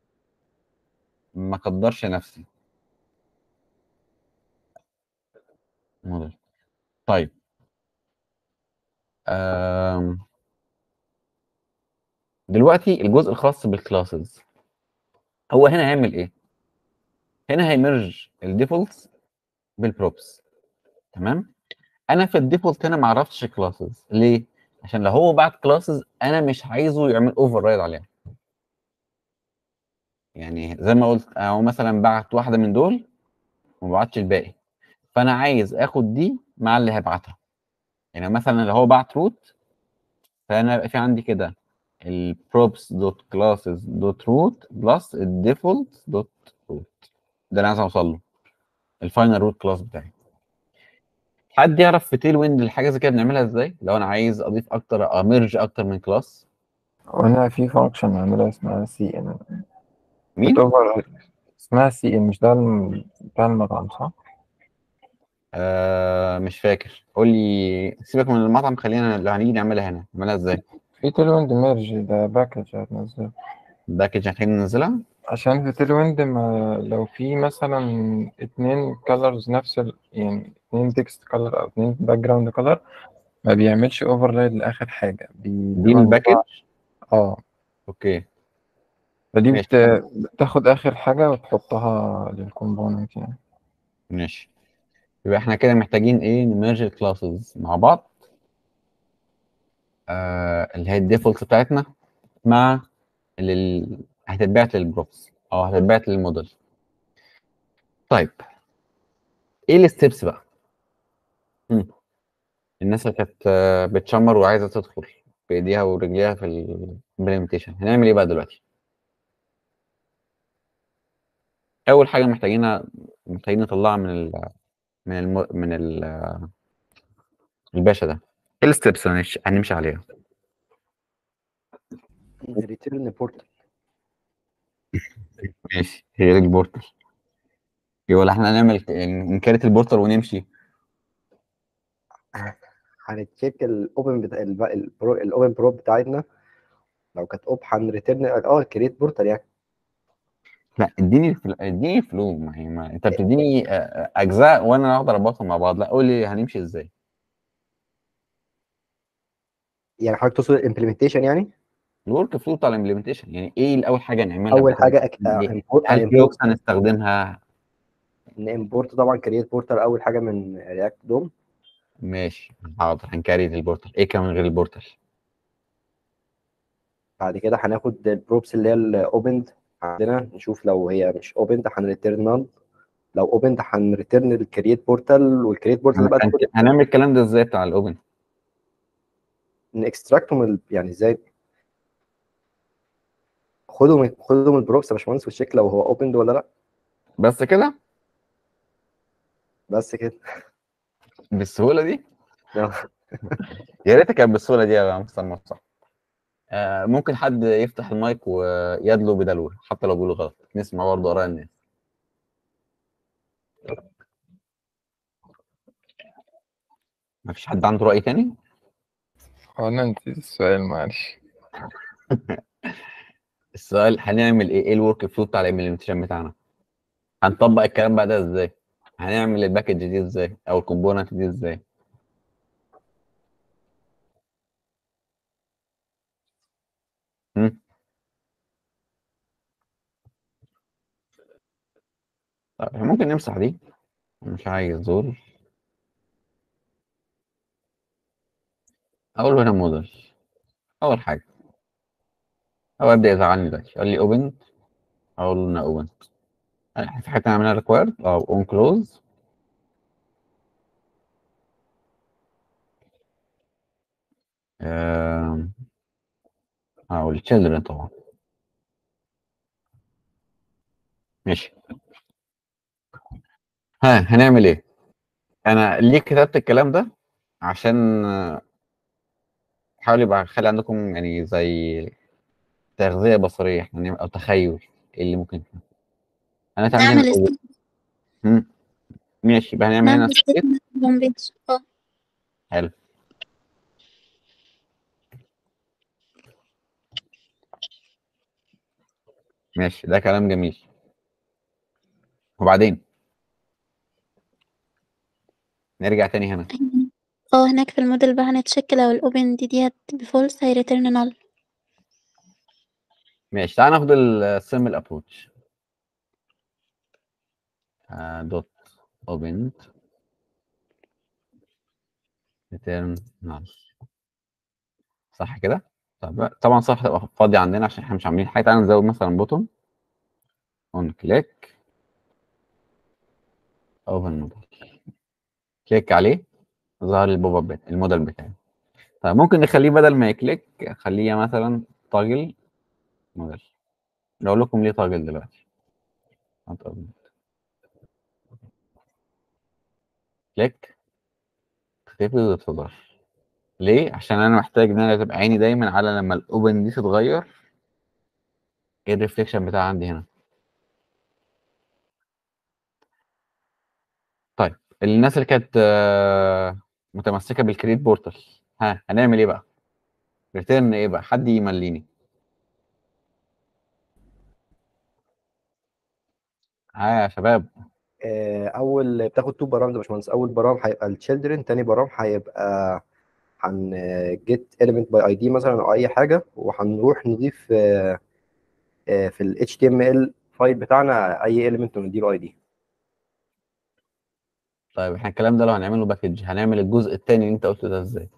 ما اقدرش نفسي موديل طيب أم. دلوقتي الجزء الخاص بالكلاسز هو هنا هيعمل ايه هنا هيمرج الديفولتس بالبروبس تمام انا في الديفولت هنا ما عرفتش كلاسز ليه عشان لو هو بعت كلاسز انا مش عايزه يعمل اوفر رايد عليها يعني زي ما قلت هو مثلا بعت واحده من دول وما بعتش الباقي فانا عايز اخد دي مع اللي هبعتها يعني مثلا لو هو بعت روت فانا يبقى في عندي كده البروبس دوت كلاسز دوت روت بلس الديفولت دوت روت ده اللي عايز اوصل له الفاينل روت كلاس بتاعي حد يعرف في تيل ويند الحاجه زي كده بنعملها ازاي لو انا عايز اضيف اكتر امرج اكتر من كلاس وهنا في فانكشن نعملها اسمها سي ان مين بتوفر اسمها سي ان مش ده الم- بتاع المطعم صح؟ آه مش فاكر قول لي سيبك من المطعم خلينا لو هنيجي نعملها هنا نعملها ازاي في تيل ويند ميرج ده باكج هتنزله باكج هنخلينا ننزلها عشان في تيل ويند ما لو في مثلا اتنين كولرز نفس ال... يعني اتنين تكست كولر او اتنين باك جراوند كولر ما بيعملش اوفرلايد لاخر حاجه بي... دي بيبقى الباكج اه اوكي فدي ماشي. بت... بتاخد اخر حاجه وتحطها للكومبوننت يعني ماشي يبقى احنا كده محتاجين ايه نمرج الكلاسز مع بعض آه اللي هي الديفولت بتاعتنا مع اللي ال- هتتبعت للبروبس او هتتبعت للموديل طيب ايه الستبس بقى مم. الناس اللي كانت آه، بتشمر وعايزه تدخل بايديها ورجليها في الامبلمنتيشن هنعمل ايه بقى دلوقتي اول حاجه محتاجينها محتاجين نطلعها من ال من الم... من ال الباشا ده ايه الستبس هنمشي هنمشي عليها ريتيرن بورتال ماشي غير البورتال يقول احنا هنعمل نكرت البورتال ونمشي هنتشيك الاوبن بتاع الاوبن بروب بتاعتنا لو كانت اوب هنريترن اه كريت بورتال يعني لا اديني الفلو اديني فلو ما هي ما انت بتديني آه، آه، اجزاء وانا اقدر اربطهم مع بعض لا قول لي هنمشي ازاي يعني حضرتك تقصد الامبلمنتيشن يعني الورك فلو بتاع الامبلمنتيشن يعني ايه اول حاجه نعملها اول مثلاً؟ حاجه أك... يعني import- هل import- فلوكس هنستخدمها نimporт طبعا كريت بورتال اول حاجه من رياكت دوم ماشي حاضر هنكريت البورتال ايه كمان غير البورتال بعد كده هناخد البروبس اللي هي الاوبند عندنا نشوف لو هي مش اوبند هنريتيرن نون لو اوبند هنريتيرن الكرييت بورتال والكرييت بورتال بقى تاخد هنعمل الكلام ده ازاي بتاع الاوبن نكستراكتهم ال- يعني ازاي خدوا من خدوا من البروبس يا باشمهندس وتشيك لو هو اوبند ولا لا بس كده بس كده بالسهوله دي آه. يا ريت كانت بالسهوله دي يا مستر مصطفى آه ممكن حد يفتح المايك ويدلو بدلو حتى لو بيقولوا غلط نسمع برضه اراء الناس مفيش حد عنده رأي تاني؟ هو انا نسيت السؤال معلش السؤال هنعمل ايه؟ ايه الورك فلو بتاع الامبلمنتيشن بتاعنا؟ هنطبق الكلام بقى ده ازاي؟ هنعمل الباكج دي ازاي؟ او الكومبوننت دي ازاي؟ هم؟ طيب إحنا ممكن نمسح دي مش عايز دول اقول له هنا موديل اول حاجه او ابدا يزعلني دلوقتي قال لي اوبن اقول له هنا اوبن في حاجه نعملها ريكوايرد او اون كلوز او التشيلدرن طبعا ماشي ها هنعمل ايه انا ليه كتبت الكلام ده عشان آه، حاول يبقى خلي عندكم يعني زي تغذية بصرية يعني او تخيل إيه اللي ممكن يكون. انا تعمل هنا نعمل الأول. ستيت مم. ماشي يبقى هنعمل هنا نعمل ستيت state. هوم بيج اه حلو ماشي ده كلام جميل وبعدين نرجع تاني هنا اه هناك في الموديل بقى هنتشيك لو الاوبن دي ديت بفولس هيريتيرن نال ماشي تعال ناخد السيمبل ابروتش دوت اوبن ريتيرن نال صح كده طب طبعا صح تبقى فاضي عندنا عشان احنا مش عاملين حاجه تعال نزود مثلا بوتون اون كليك اوبن موديل كليك عليه ظهر لي البوب اب بتاع- الموديل بتاعي طيب ممكن نخليه بدل ما يكليك خليه مثلا طاجل موديل اقول لكم ليه طاجل دلوقتي هتقول. كليك تختفي وتظهر ليه عشان انا محتاج ان انا تبقى عيني دايما على لما الاوبن دي تتغير ايه الريفليكشن بتاع عندي هنا طيب الناس اللي كانت آه، متمسكه بالكريت بورتال ها هنعمل ايه بقى ريتيرن ايه بقى حد يمليني ها يا شباب آه، اول بتاخد تو برامج يا باشمهندس اول برام هيبقى التشيلدرن تاني برام هيبقى هن جيت element باي اي دي مثلا او اي حاجه وهنروح نضيف آه، آه، في ال HTML فايل بتاعنا اي element ونديله اي دي طيب احنا الكلام ده لو هنعمله باكج هنعمل الجزء الثاني اللي انت قلته ده ازاي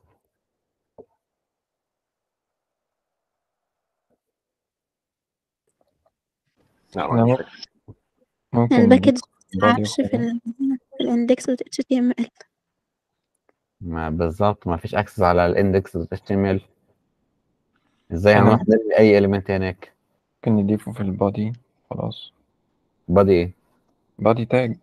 لا أنا ما ممكن- ممكن الباكج body متلعبش في وكده. ال في الاندكس دوت اتش تي ام ال ما بالظبط ما فيش اكسس على الاندكس اتش تي ام ال ازاي أنا- هنروح نرمي اي اليمنت هناك ممكن نضيفه في البادي خلاص بادي ايه بادي تاج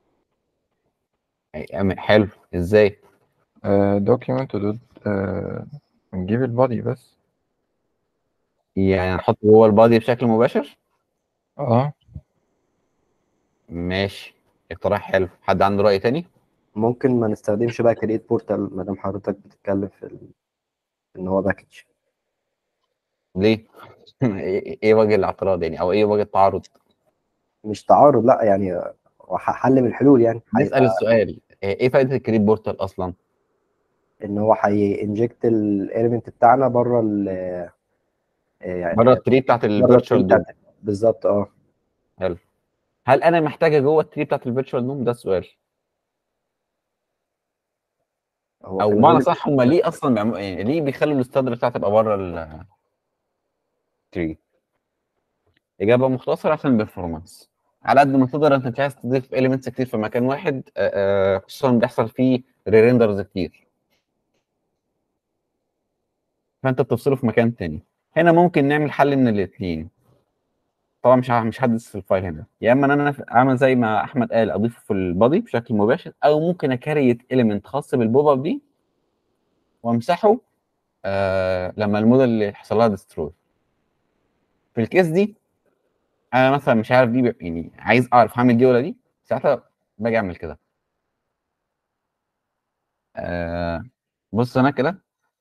أي- أم- حلو ازاي دوكيمنت ودوت آه، نجيب البادي بس يعني نحط جوه البادي بشكل مباشر اه ماشي اقتراح حلو حد عنده رأي تاني ممكن ما نستخدمش بقى كريت بورتال ما دام حضرتك بتتكلم في ال... ان هو باكج ليه؟ ايه إيه وجه الاعتراض يعني او ايه وجه التعارض؟ مش تعارض لا يعني هو ح- حل من الحلول يعني نسال هيبقى السؤال ايه فائده الكريت بورتال اصلا؟ ان هو هينجكت الاليمنت بتاعنا بره ال يعني بره التري بتاعت بره الفيرتشوال دوم بتاعت بالظبط اه حلو هل انا محتاجه جوه التري بتاعت الفيرتشوال دوم ده السؤال هو في او الغالب بمعنى صح هم ليه اصلا بيعملوا يعني ليه بيخلوا الاستادر بتاعها تبقى بره التري اجابه مختصره عشان البرفورمانس على قد ما تقدر انت مش عايز تضيف اليمنتس كتير في مكان واحد آه، آه، خصوصا بيحصل فيه ريرندرز كتير فانت بتفصله في مكان تاني هنا ممكن نعمل حل من الاثنين طبعا مش ه- مش هدرس في الفايل هنا يا اما ان انا اعمل زي ما احمد قال اضيفه في البادي بشكل مباشر او ممكن اكريت اليمنت خاص بالبوب اب دي وامسحه آه لما الموديل اللي يحصل لها ديستروي في الكيس دي انا مثلا مش عارف دي ب- يعني عايز اعرف هعمل دي ولا دي ساعتها باجي اعمل كده آه بص انا كده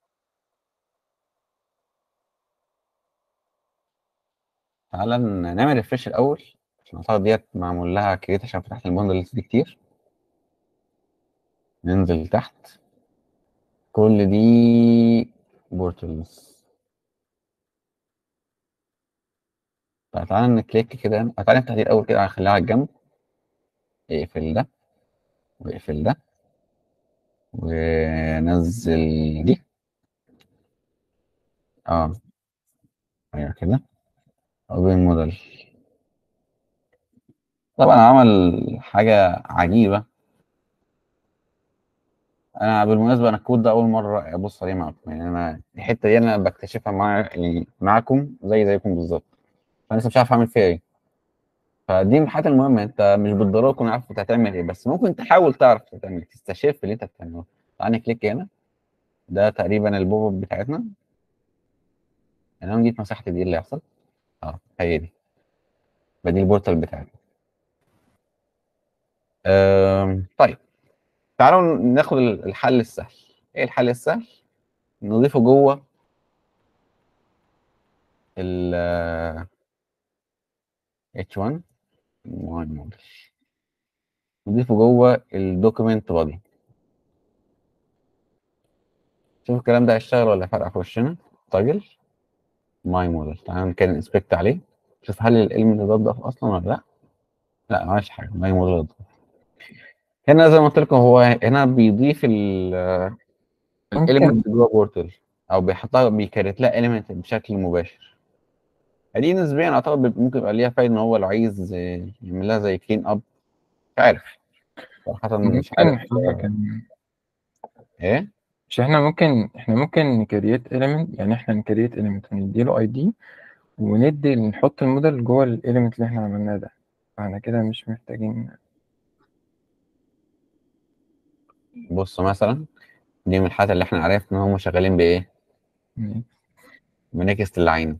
تعالى ن- نعمل ريفرش الاول عشان اعتقد ديت معمول لها كريت عشان فتحت الموديل دي كتير ننزل تحت كل دي بورتلز طيب تعالى نكليك كده تعالى نفتح دي الاول كده هنخليها على الجنب اقفل ده واقفل ده ونزل دي اه ايوه كده اوبن موديل طبعا عمل حاجة عجيبة انا بالمناسبة انا الكود ده اول مرة ابص عليه معاكم يعني انا الحتة دي انا بكتشفها مع يعني معاكم زي زيكم بالظبط فانا لسه مش عارف اعمل فيها ايه فدي من الحاجات المهمة انت مش بالضرورة تكون عارف انت هتعمل ايه بس ممكن تحاول تعرف انت هتعمل إيه، تستشف اللي انت بتعمله تعالى نكليك هنا ده تقريبا البوب اب بتاعتنا انا لو جيت مسحت دي اللي هيحصل اه هي دي يبقى دي البورتال بتاعتنا أم، طيب تعالوا ناخد الحل السهل ايه الحل السهل نضيفه جوه ال H1 موديل نضيفه جوه الدوكيمنت بادي شوف الكلام ده هيشتغل ولا فرق في وشنا طاجل ماي موديل تعالى كده انسبكت عليه شوف هل الاليمنت ده اتضاف اصلا ولا لا لا ما عملش حاجه ماي موديل اتضاف هنا زي ما قلت لكم هو هنا بيضيف ال ممكن الاليمنت جوه بورتل او بيحطها بيكريت لها اليمنت بشكل مباشر دي نسبيا اعتقد بيبقى- ممكن يبقى ليها فايده ان هو لو عايز آه، يعمل لها زي كلين اب مش عارف صراحه مش ممكن عارف حاجة آه، كان ايه مش احنا ممكن احنا ممكن نكريت element يعني احنا نكريت element ونديله اي دي وندي نحط الموديل جوه الاليمنت اللي احنا عملناه ده فاحنا كده مش محتاجين بص مثلا دي من الحاجات اللي احنا عرفنا ان هم شغالين بايه ن- بنكست العين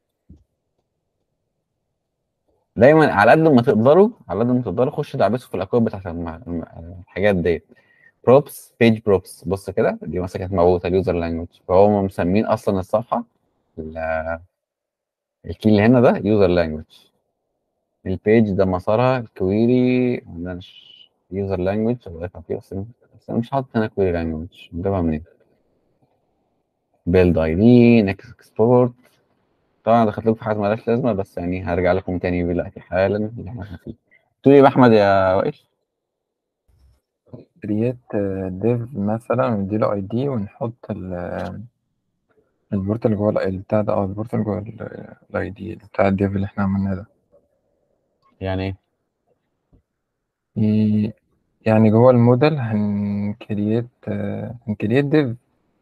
دايما على قد ما تقدروا على قد ما تقدروا خشوا دعبسوا في الاكواد بتاعت الم- الم- الحاجات ديت بروبس بيج بروبس بص كده دي مثلا كانت موجوده اليوزر لانجوج فهم مسمين اصلا الصفحه ال- الكي اللي هنا ده يوزر لانجوج البيج ده مسارها الكويري عندنا يوزر لانجوج بس بس انا مش حاطط هنا كويري لانجوج جابها منين بيلد اي دي نكست اكسبورت طبعا أنا دخلت لكم في حاجات مالهاش لازمه بس يعني هرجع لكم تاني دلوقتي حالا اللي احنا فيه تقول ايه يا احمد يا وائل create div مثلا ونديله اي دي ونحط ال- البورتال جوه ال- بتاع ده اه البورتال جوه الاي دي بتاع الديف اللي احنا عملناه ده يعني ايه ي- يعني جوه الموديل هنكريت هنكريت ديف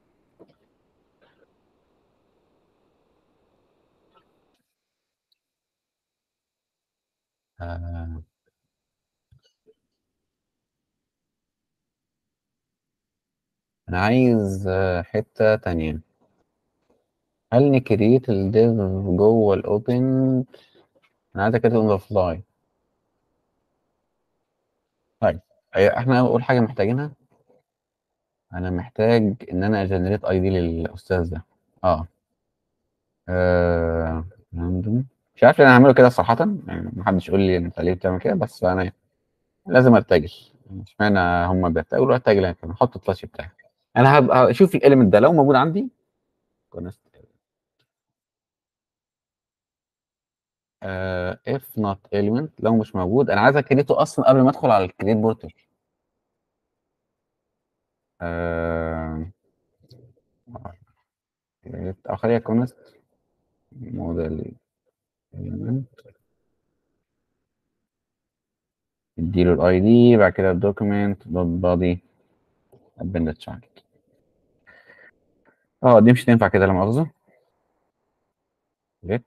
آه. انا عايز آه، حته تانية هل نكريت الديف جوه الاوبن انا عايز اكريت اون ذا فلاي طيب أي- احنا اول حاجه محتاجينها انا محتاج ان انا اجنريت اي دي للاستاذ ده اه آه، random. مش عارف ليه انا هعمله كده صراحه يعني محدش يقول لي انت ليه بتعمل كده بس انا لازم ارتجل اشمعنى هم بيرتجلوا ارتجل انا كمان احط الفلاش بتاعي انا هبقى اشوف الاليمنت ده لو موجود عندي كونست آه if not element لو مش موجود انا عايز اكريته اصلا قبل ما ادخل على الكريت بورتال آه create- او خليها كونست موديل element اديله الاي دي بعد كده الدوكيمنت دوت بادي ابند تشارت اه دي مش هتنفع كده لا مؤاخذه جيت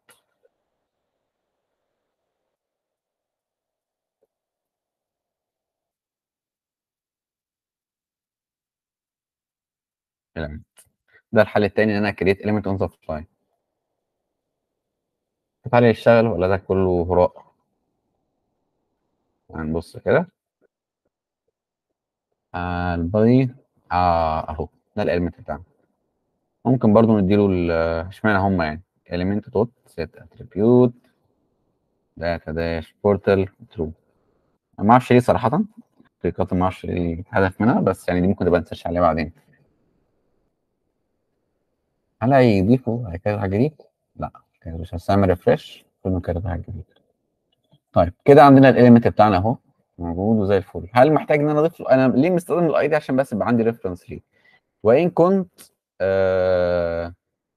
element ده الحل التاني ان انا كريت element on the fly تعالى يشتغل ولا ده كله هراء هنبص كده آه البادي اه اهو ده الاليمنت بتاعنا ممكن برضو نديله ال- اشمعنى هم يعني element دوت set attribute data dash portal true انا ما اعرفش ليه صراحه تطبيقات ما اعرفش ايه الهدف منها بس يعني دي ممكن نبقى نسيرش عليها بعدين هل هيضيفوا هيكرر حاجه جديد؟ لا كده مش هستعمل ريفرش كله كده حاجه جديد طيب كده عندنا الاليمنت بتاعنا اهو موجود وزي الفل هل محتاج ان انا اضيف له انا ليه مستخدم الاي دي عشان بس يبقى عندي ريفرنس ليه وان كنت آه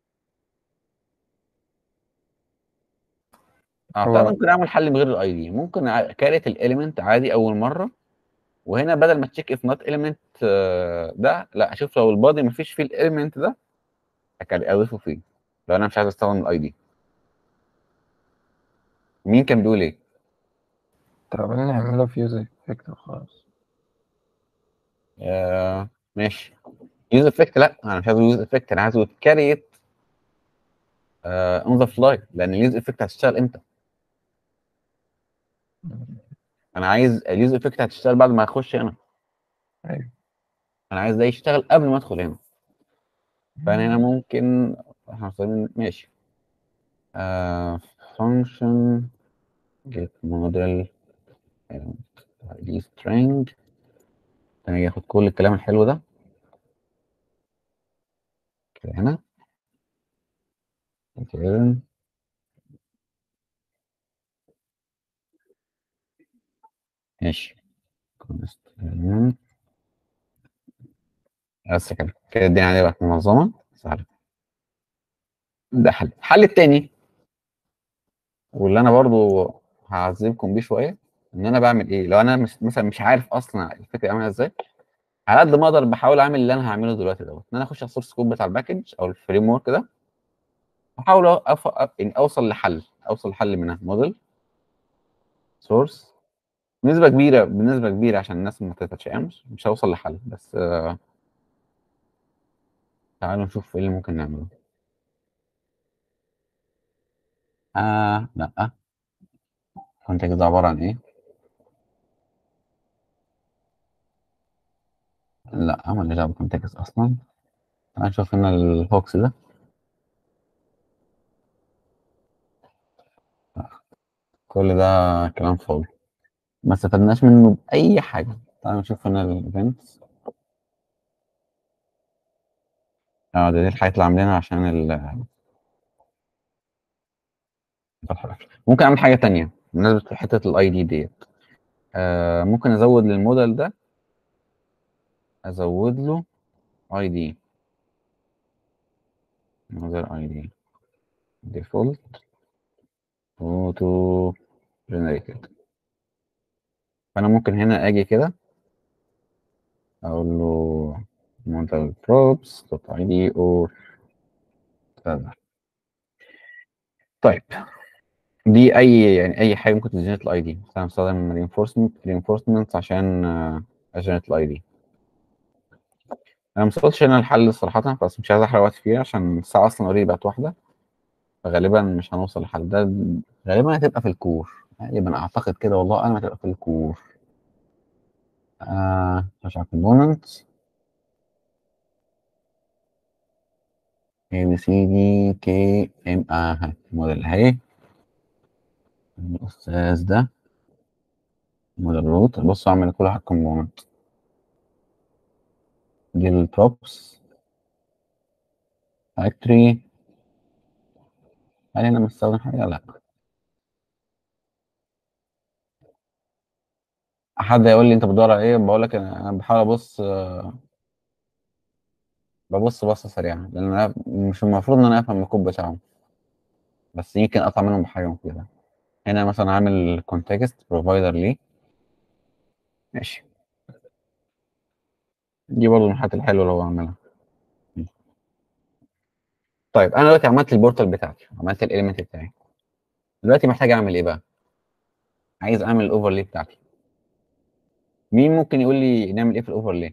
اعتقد هو- ممكن اعمل حل من غير الاي دي ممكن ع- كارت الاليمنت عادي اول مره وهنا بدل ما تشيك اف نوت اليمنت ده لا اشوف لو البادي مفيش فيه الاليمنت ده أكل- اضيفه فيه لو انا مش عايز استخدم الاي دي مين كان بيقول ايه؟ طب نعمله فيوز افكت وخلاص آه ماشي يوز افكت لا انا مش عايز يوز افكت انا عايزه كاريت اون ذا فلاي لان اليوز افكت هتشتغل امتى؟ انا عايز اليوز افكت هتشتغل بعد ما اخش هنا ايوه انا عايز ده يشتغل قبل ما ادخل هنا فانا هنا ممكن احنا مستخدمين ماشي آه function get model id string انا اجي اخد كل الكلام الحلو ده كده هنا return ماشي const element. بس كده كده الدنيا عليها بقت منظمة سهلة ده حل الحل التاني واللي انا برضو هعذبكم بيه شوية ان انا بعمل ايه لو انا مش مثلا مش عارف اصلا الفكرة عاملة ازاي على قد ما اقدر بحاول اعمل اللي انا هعمله دلوقتي دوت ان انا اخش على السورس كود بتاع الباكج او الفريم ورك ده واحاول أف... أف... يعني اوصل لحل اوصل لحل منها موديل سورس بنسبه كبيره بنسبه كبيره عشان الناس ما تتشائمش مش هوصل لحل بس آه، تعالوا نشوف ايه اللي ممكن نعمله آه لا كونتكست ده عباره عن ايه لا ماليش دعوه بالكونتكست اصلا تعال نشوف هنا الهوكس ده كل ده كلام فاضي ما استفدناش منه بأي حاجة تعالوا نشوف هنا الايفنتس اه ده دي الحاجات اللي عاملينها عشان ال ممكن اعمل حاجة تانية بمناسبة حتة الاي دي ديت آه ممكن ازود للموديل ده ازود له اي دي موديل اي دي ديفولت اوتو جنريتد فانا ممكن هنا اجي كده اقول له model props dot id or كذا طيب دي اي يعني اي حاجه ممكن تجنريت الاي دي انا بستخدم reinforcement reinforcements عشان اجنريت الاي دي انا ما وصلتش هنا الحل صراحه بس مش عايز احرق وقت فيه عشان الساعه اصلا اوريدي بقت واحده فغالبا مش هنوصل للحل ده غالبا هتبقى في الكور غالبا اعتقد كده والله انا هتبقى في الكور آه نخش على components A B C D K M آه هاي الموديل اهي الأستاذ ده موديل روت بص أعمل كل واحد component دي البروبس factory هل هنا مستخدم حاجة؟ لا حد يقول لي انت بتدور على ايه بقول لك انا أنا بحاول ابص آه، ببص بصه سريعه لان انا مش المفروض ان انا افهم الكود بتاعهم بس يمكن اقطع منهم بحاجه مفيده هنا مثلا عامل كونتكست بروفايدر ليه ماشي دي برضه من الحاجات الحلوه اللي هو عاملها طيب انا دلوقتي عملت البورتال بتاعتي عملت الاليمنت بتاعي دلوقتي محتاج اعمل ايه بقى عايز اعمل الاوفرلي بتاعتي مين ممكن يقول لي نعمل ايه في الاوفرلي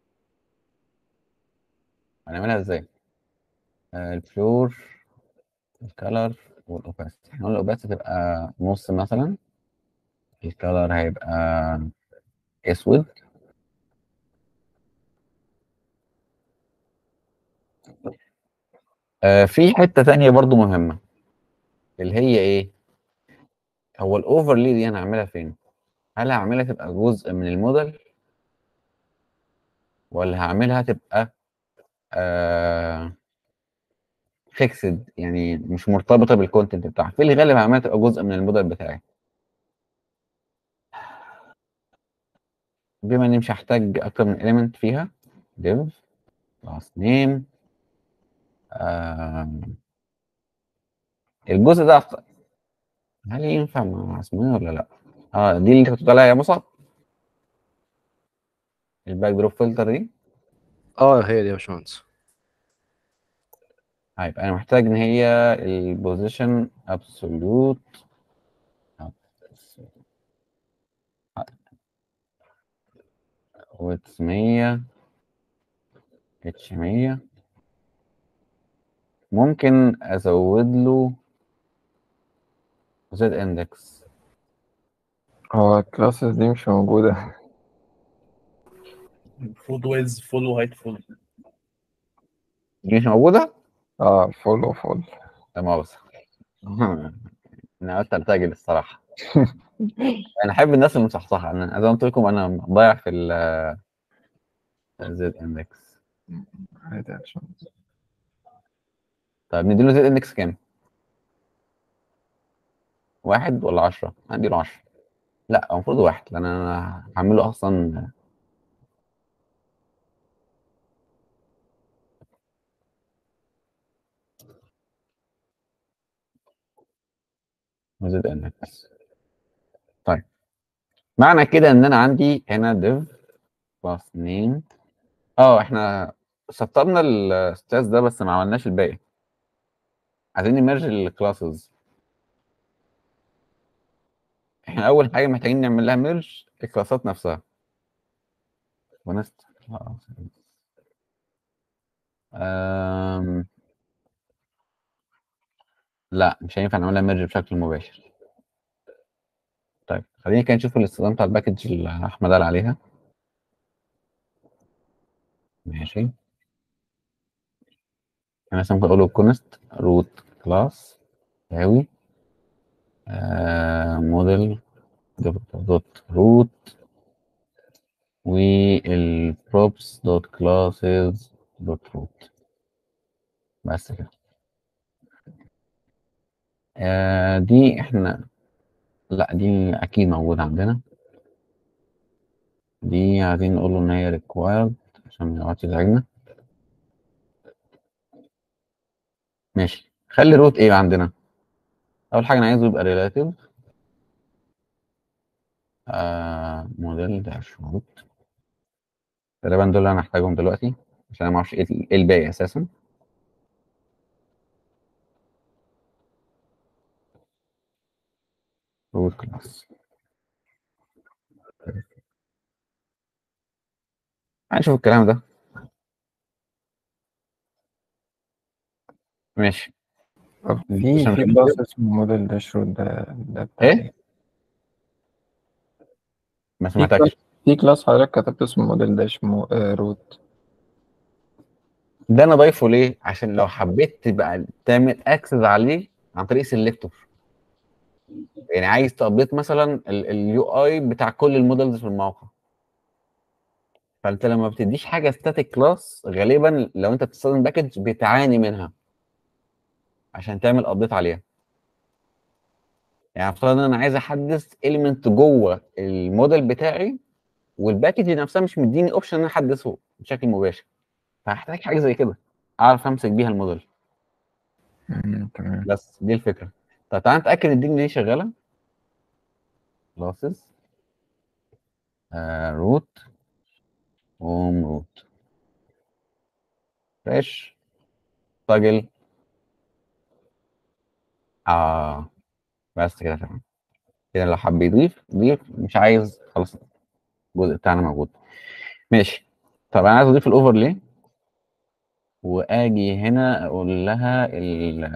هنعملها ازاي آه، الفلور الكالر والاوباسيتي احنا قلنا الاوباسيتي تبقى نص مثلا الكالر هيبقى اسود آه، في حته تانية برضو مهمه اللي هي ايه هو الاوفرلي دي انا هعملها فين هل هعملها تبقى جزء من الموديل ولا هعملها تبقى آه فيكسد يعني مش مرتبطه بالكونتنت بتاعها في الغالب هعملها تبقى جزء من الموديل بتاعي بما اني مش هحتاج اكتر من element فيها div class name آه الجزء ده أخ- هل ينفع مع اسمه ولا لا؟ اه دي اللي انت كنت بتقول عليها يا مصعب الباك دروب فلتر دي اه هي دي يا باشمهندس طيب انا محتاج ان هي البوزيشن ابسولوت واتس 100 اتش 100 ممكن ازود له زد اندكس هو الكلاسز دي مش موجودة المفروض ويز فول وهايت فول دي مش موجوده اه فول وفول لا مؤاخذة انا قلت ارتجل الصراحه انا احب الناس المصحصحه انا زي ما قلت لكم انا ضايع في ال زد اندكس عادي عشان طيب نديله زد اندكس كام؟ واحد ولا عشرة؟ هنديله عشرة لا هو المفروض واحد لان انا هعمله اصلا زد اندكس طيب معنى كده ان انا عندي هنا div class name اه احنا سطبنا الستاس ده بس ما عملناش الباقي عايزين نمرج الكلاسز احنا اول حاجه محتاجين نعمل لها ميرج الكلاسات نفسها ونست أم... لا مش هينفع نعملها ميرج بشكل مباشر طيب خلينا كده نشوف الاستخدام بتاع الباكج اللي احمد قال عليها ماشي انا مثلا ممكن اقول له كونست روت كلاس يساوي موديل دوت روت والبروبس دوت كلاسز دوت روت بس كده آه دي احنا لا دي اكيد موجودة عندنا دي عايزين نقول له ان هي required عشان ما يقعدش يزعجنا ماشي خلي روت ايه عندنا اول حاجة انا عايزه يبقى relative آه موديل داش روت تقريبا دول اللي انا هحتاجهم دلوقتي عشان انا ما اعرفش ايه إيه الباقي اساسا روت كلاس هنشوف الكلام ده ماشي طب في عشان في كده- كلاس اسمه موديل داشبورد ده ده بتاع ايه؟ ما في سمعتكش كلاس في كلاس حضرتك كتبت اسمه موديل داش مو... آه روت ده انا ضايفه ليه عشان لو حبيت تبقى تعمل اكسس عليه عن طريق سيلكتور يعني عايز تابديت مثلا اليو اي بتاع كل المودلز في الموقع فانت لما بتديش حاجه ستاتيك كلاس غالبا لو انت بتستخدم باكج بتعاني منها عشان تعمل ابديت عليها يعني افترض ان انا عايز احدث اليمنت جوه الموديل بتاعي والباكج نفسها مش مديني اوبشن ان انا احدثه بشكل مباشر فهحتاج حاجه زي كده اعرف امسك بيها الموديل مم، تمام بس دي الفكره طب تعالى نتاكد ان الدنيا دي شغاله كلاسز روت هوم روت فريش طاجل اه بس كده تمام كده لو حب يضيف ضيف مش عايز خلاص الجزء بتاعنا موجود ماشي طب انا عايز اضيف الاوفرلي واجي هنا اقول لها ال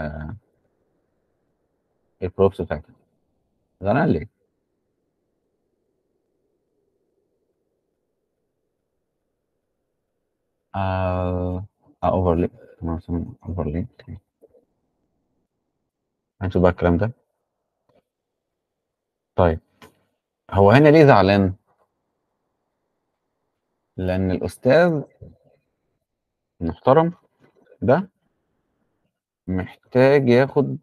البروبس بتاعتها غنى ليه اه اه اوفرلي مثلا اوفرلي هنشوف بقى الكلام ده طيب هو هنا ليه زعلان لان الاستاذ المحترم ده محتاج ياخد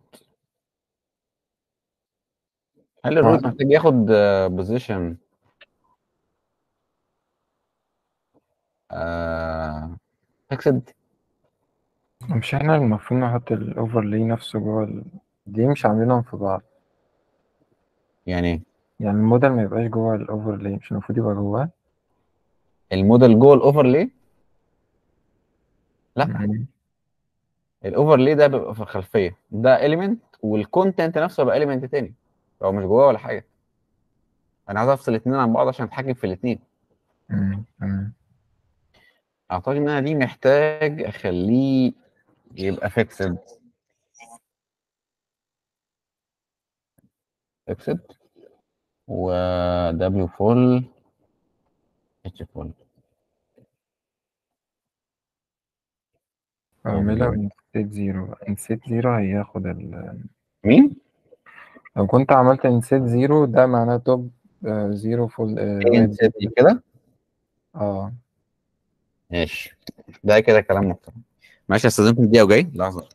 هل الروت آه. محتاج ياخد بوزيشن فيكسد مش احنا المفروض نحط الاوفرلي نفسه جوه ال... دي مش عاملينهم في بعض يعني إيه؟ يعني الموديل ما يبقاش جوه الاوفرلي مش المفروض يبقى جواه الموديل جوه الاوفرلي لا مم. الاوفرلي ده بيبقى في الخلفيه ده اليمنت والكونتنت نفسه بيبقى اليمنت تاني هو مش جواه ولا حاجه انا عايز افصل الاثنين عن بعض عشان اتحكم في الاثنين مم. تمام اعتقد ان انا دي محتاج اخليه يبقى فيكسد فيكسد و دبليو فول اتش فول اعملها انسيت زيرو انسيت زيرو هياخد ال... مين؟ لو كنت عملت انسيت زيرو ده معناه توب آه، زيرو فول آه، ايه رايت نسيت كده اه ماشي ده كده كلام محترم ماشي استاذنكم دقيقه وجاي لحظه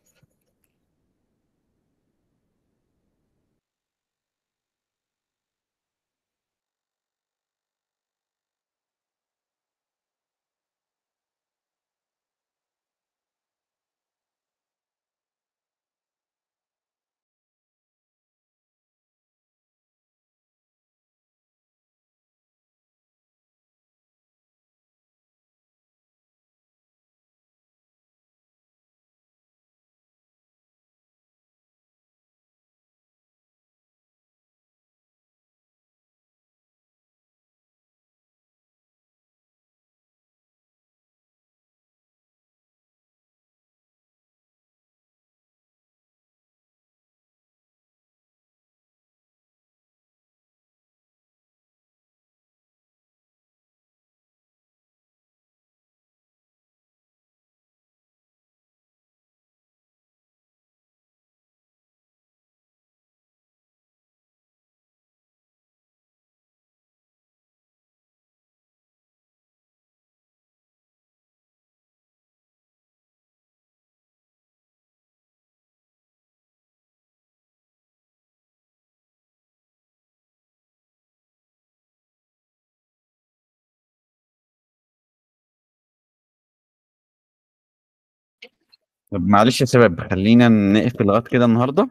طب معلش يا شباب خلينا نقفل لغايه كده النهارده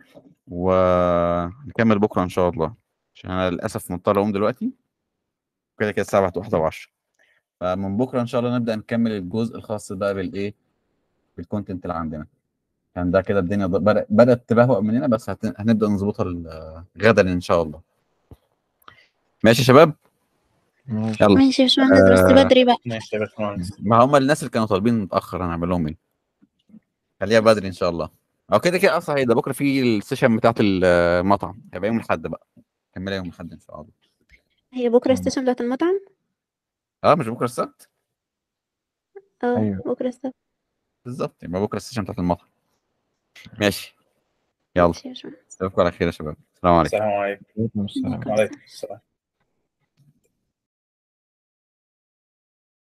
ونكمل بكره ان شاء الله عشان انا للاسف مضطر اقوم دلوقتي كده كده الساعه بقت واحدة وعشرة فمن بكره ان شاء الله نبدا نكمل الجزء الخاص بقى بالايه بالكونتنت اللي عندنا كان ده كده الدنيا ض- بدأ- بدات تبهوأ مننا بس هت- هنبدا نظبطها ال- غدا ان شاء الله ماشي يا شباب ماشي يلا ماشي يا باشمهندس بس آه. بدري بقى ماشي يا باشمهندس ما هم الناس اللي كانوا طالبين متاخر هنعمل لهم ايه خليها بدري ان شاء الله او كده كده اصلا هيبقى بكره في السيشن بتاعت المطعم هيبقى يوم الاحد بقى كملها يوم الاحد ان شاء الله هي بكرة مم. السيشن بتاعت المطعم اه مش بكره السبت اه أيوة. بكرة السبت بالظبط يبقى بكره السيشن بتاعت المطر ماشي يلا ماشي يا باشمهندس اشوفكم على خير يا شباب السلام عليكم السلام عليكم عليكم السلام بكرة وعليكم السلام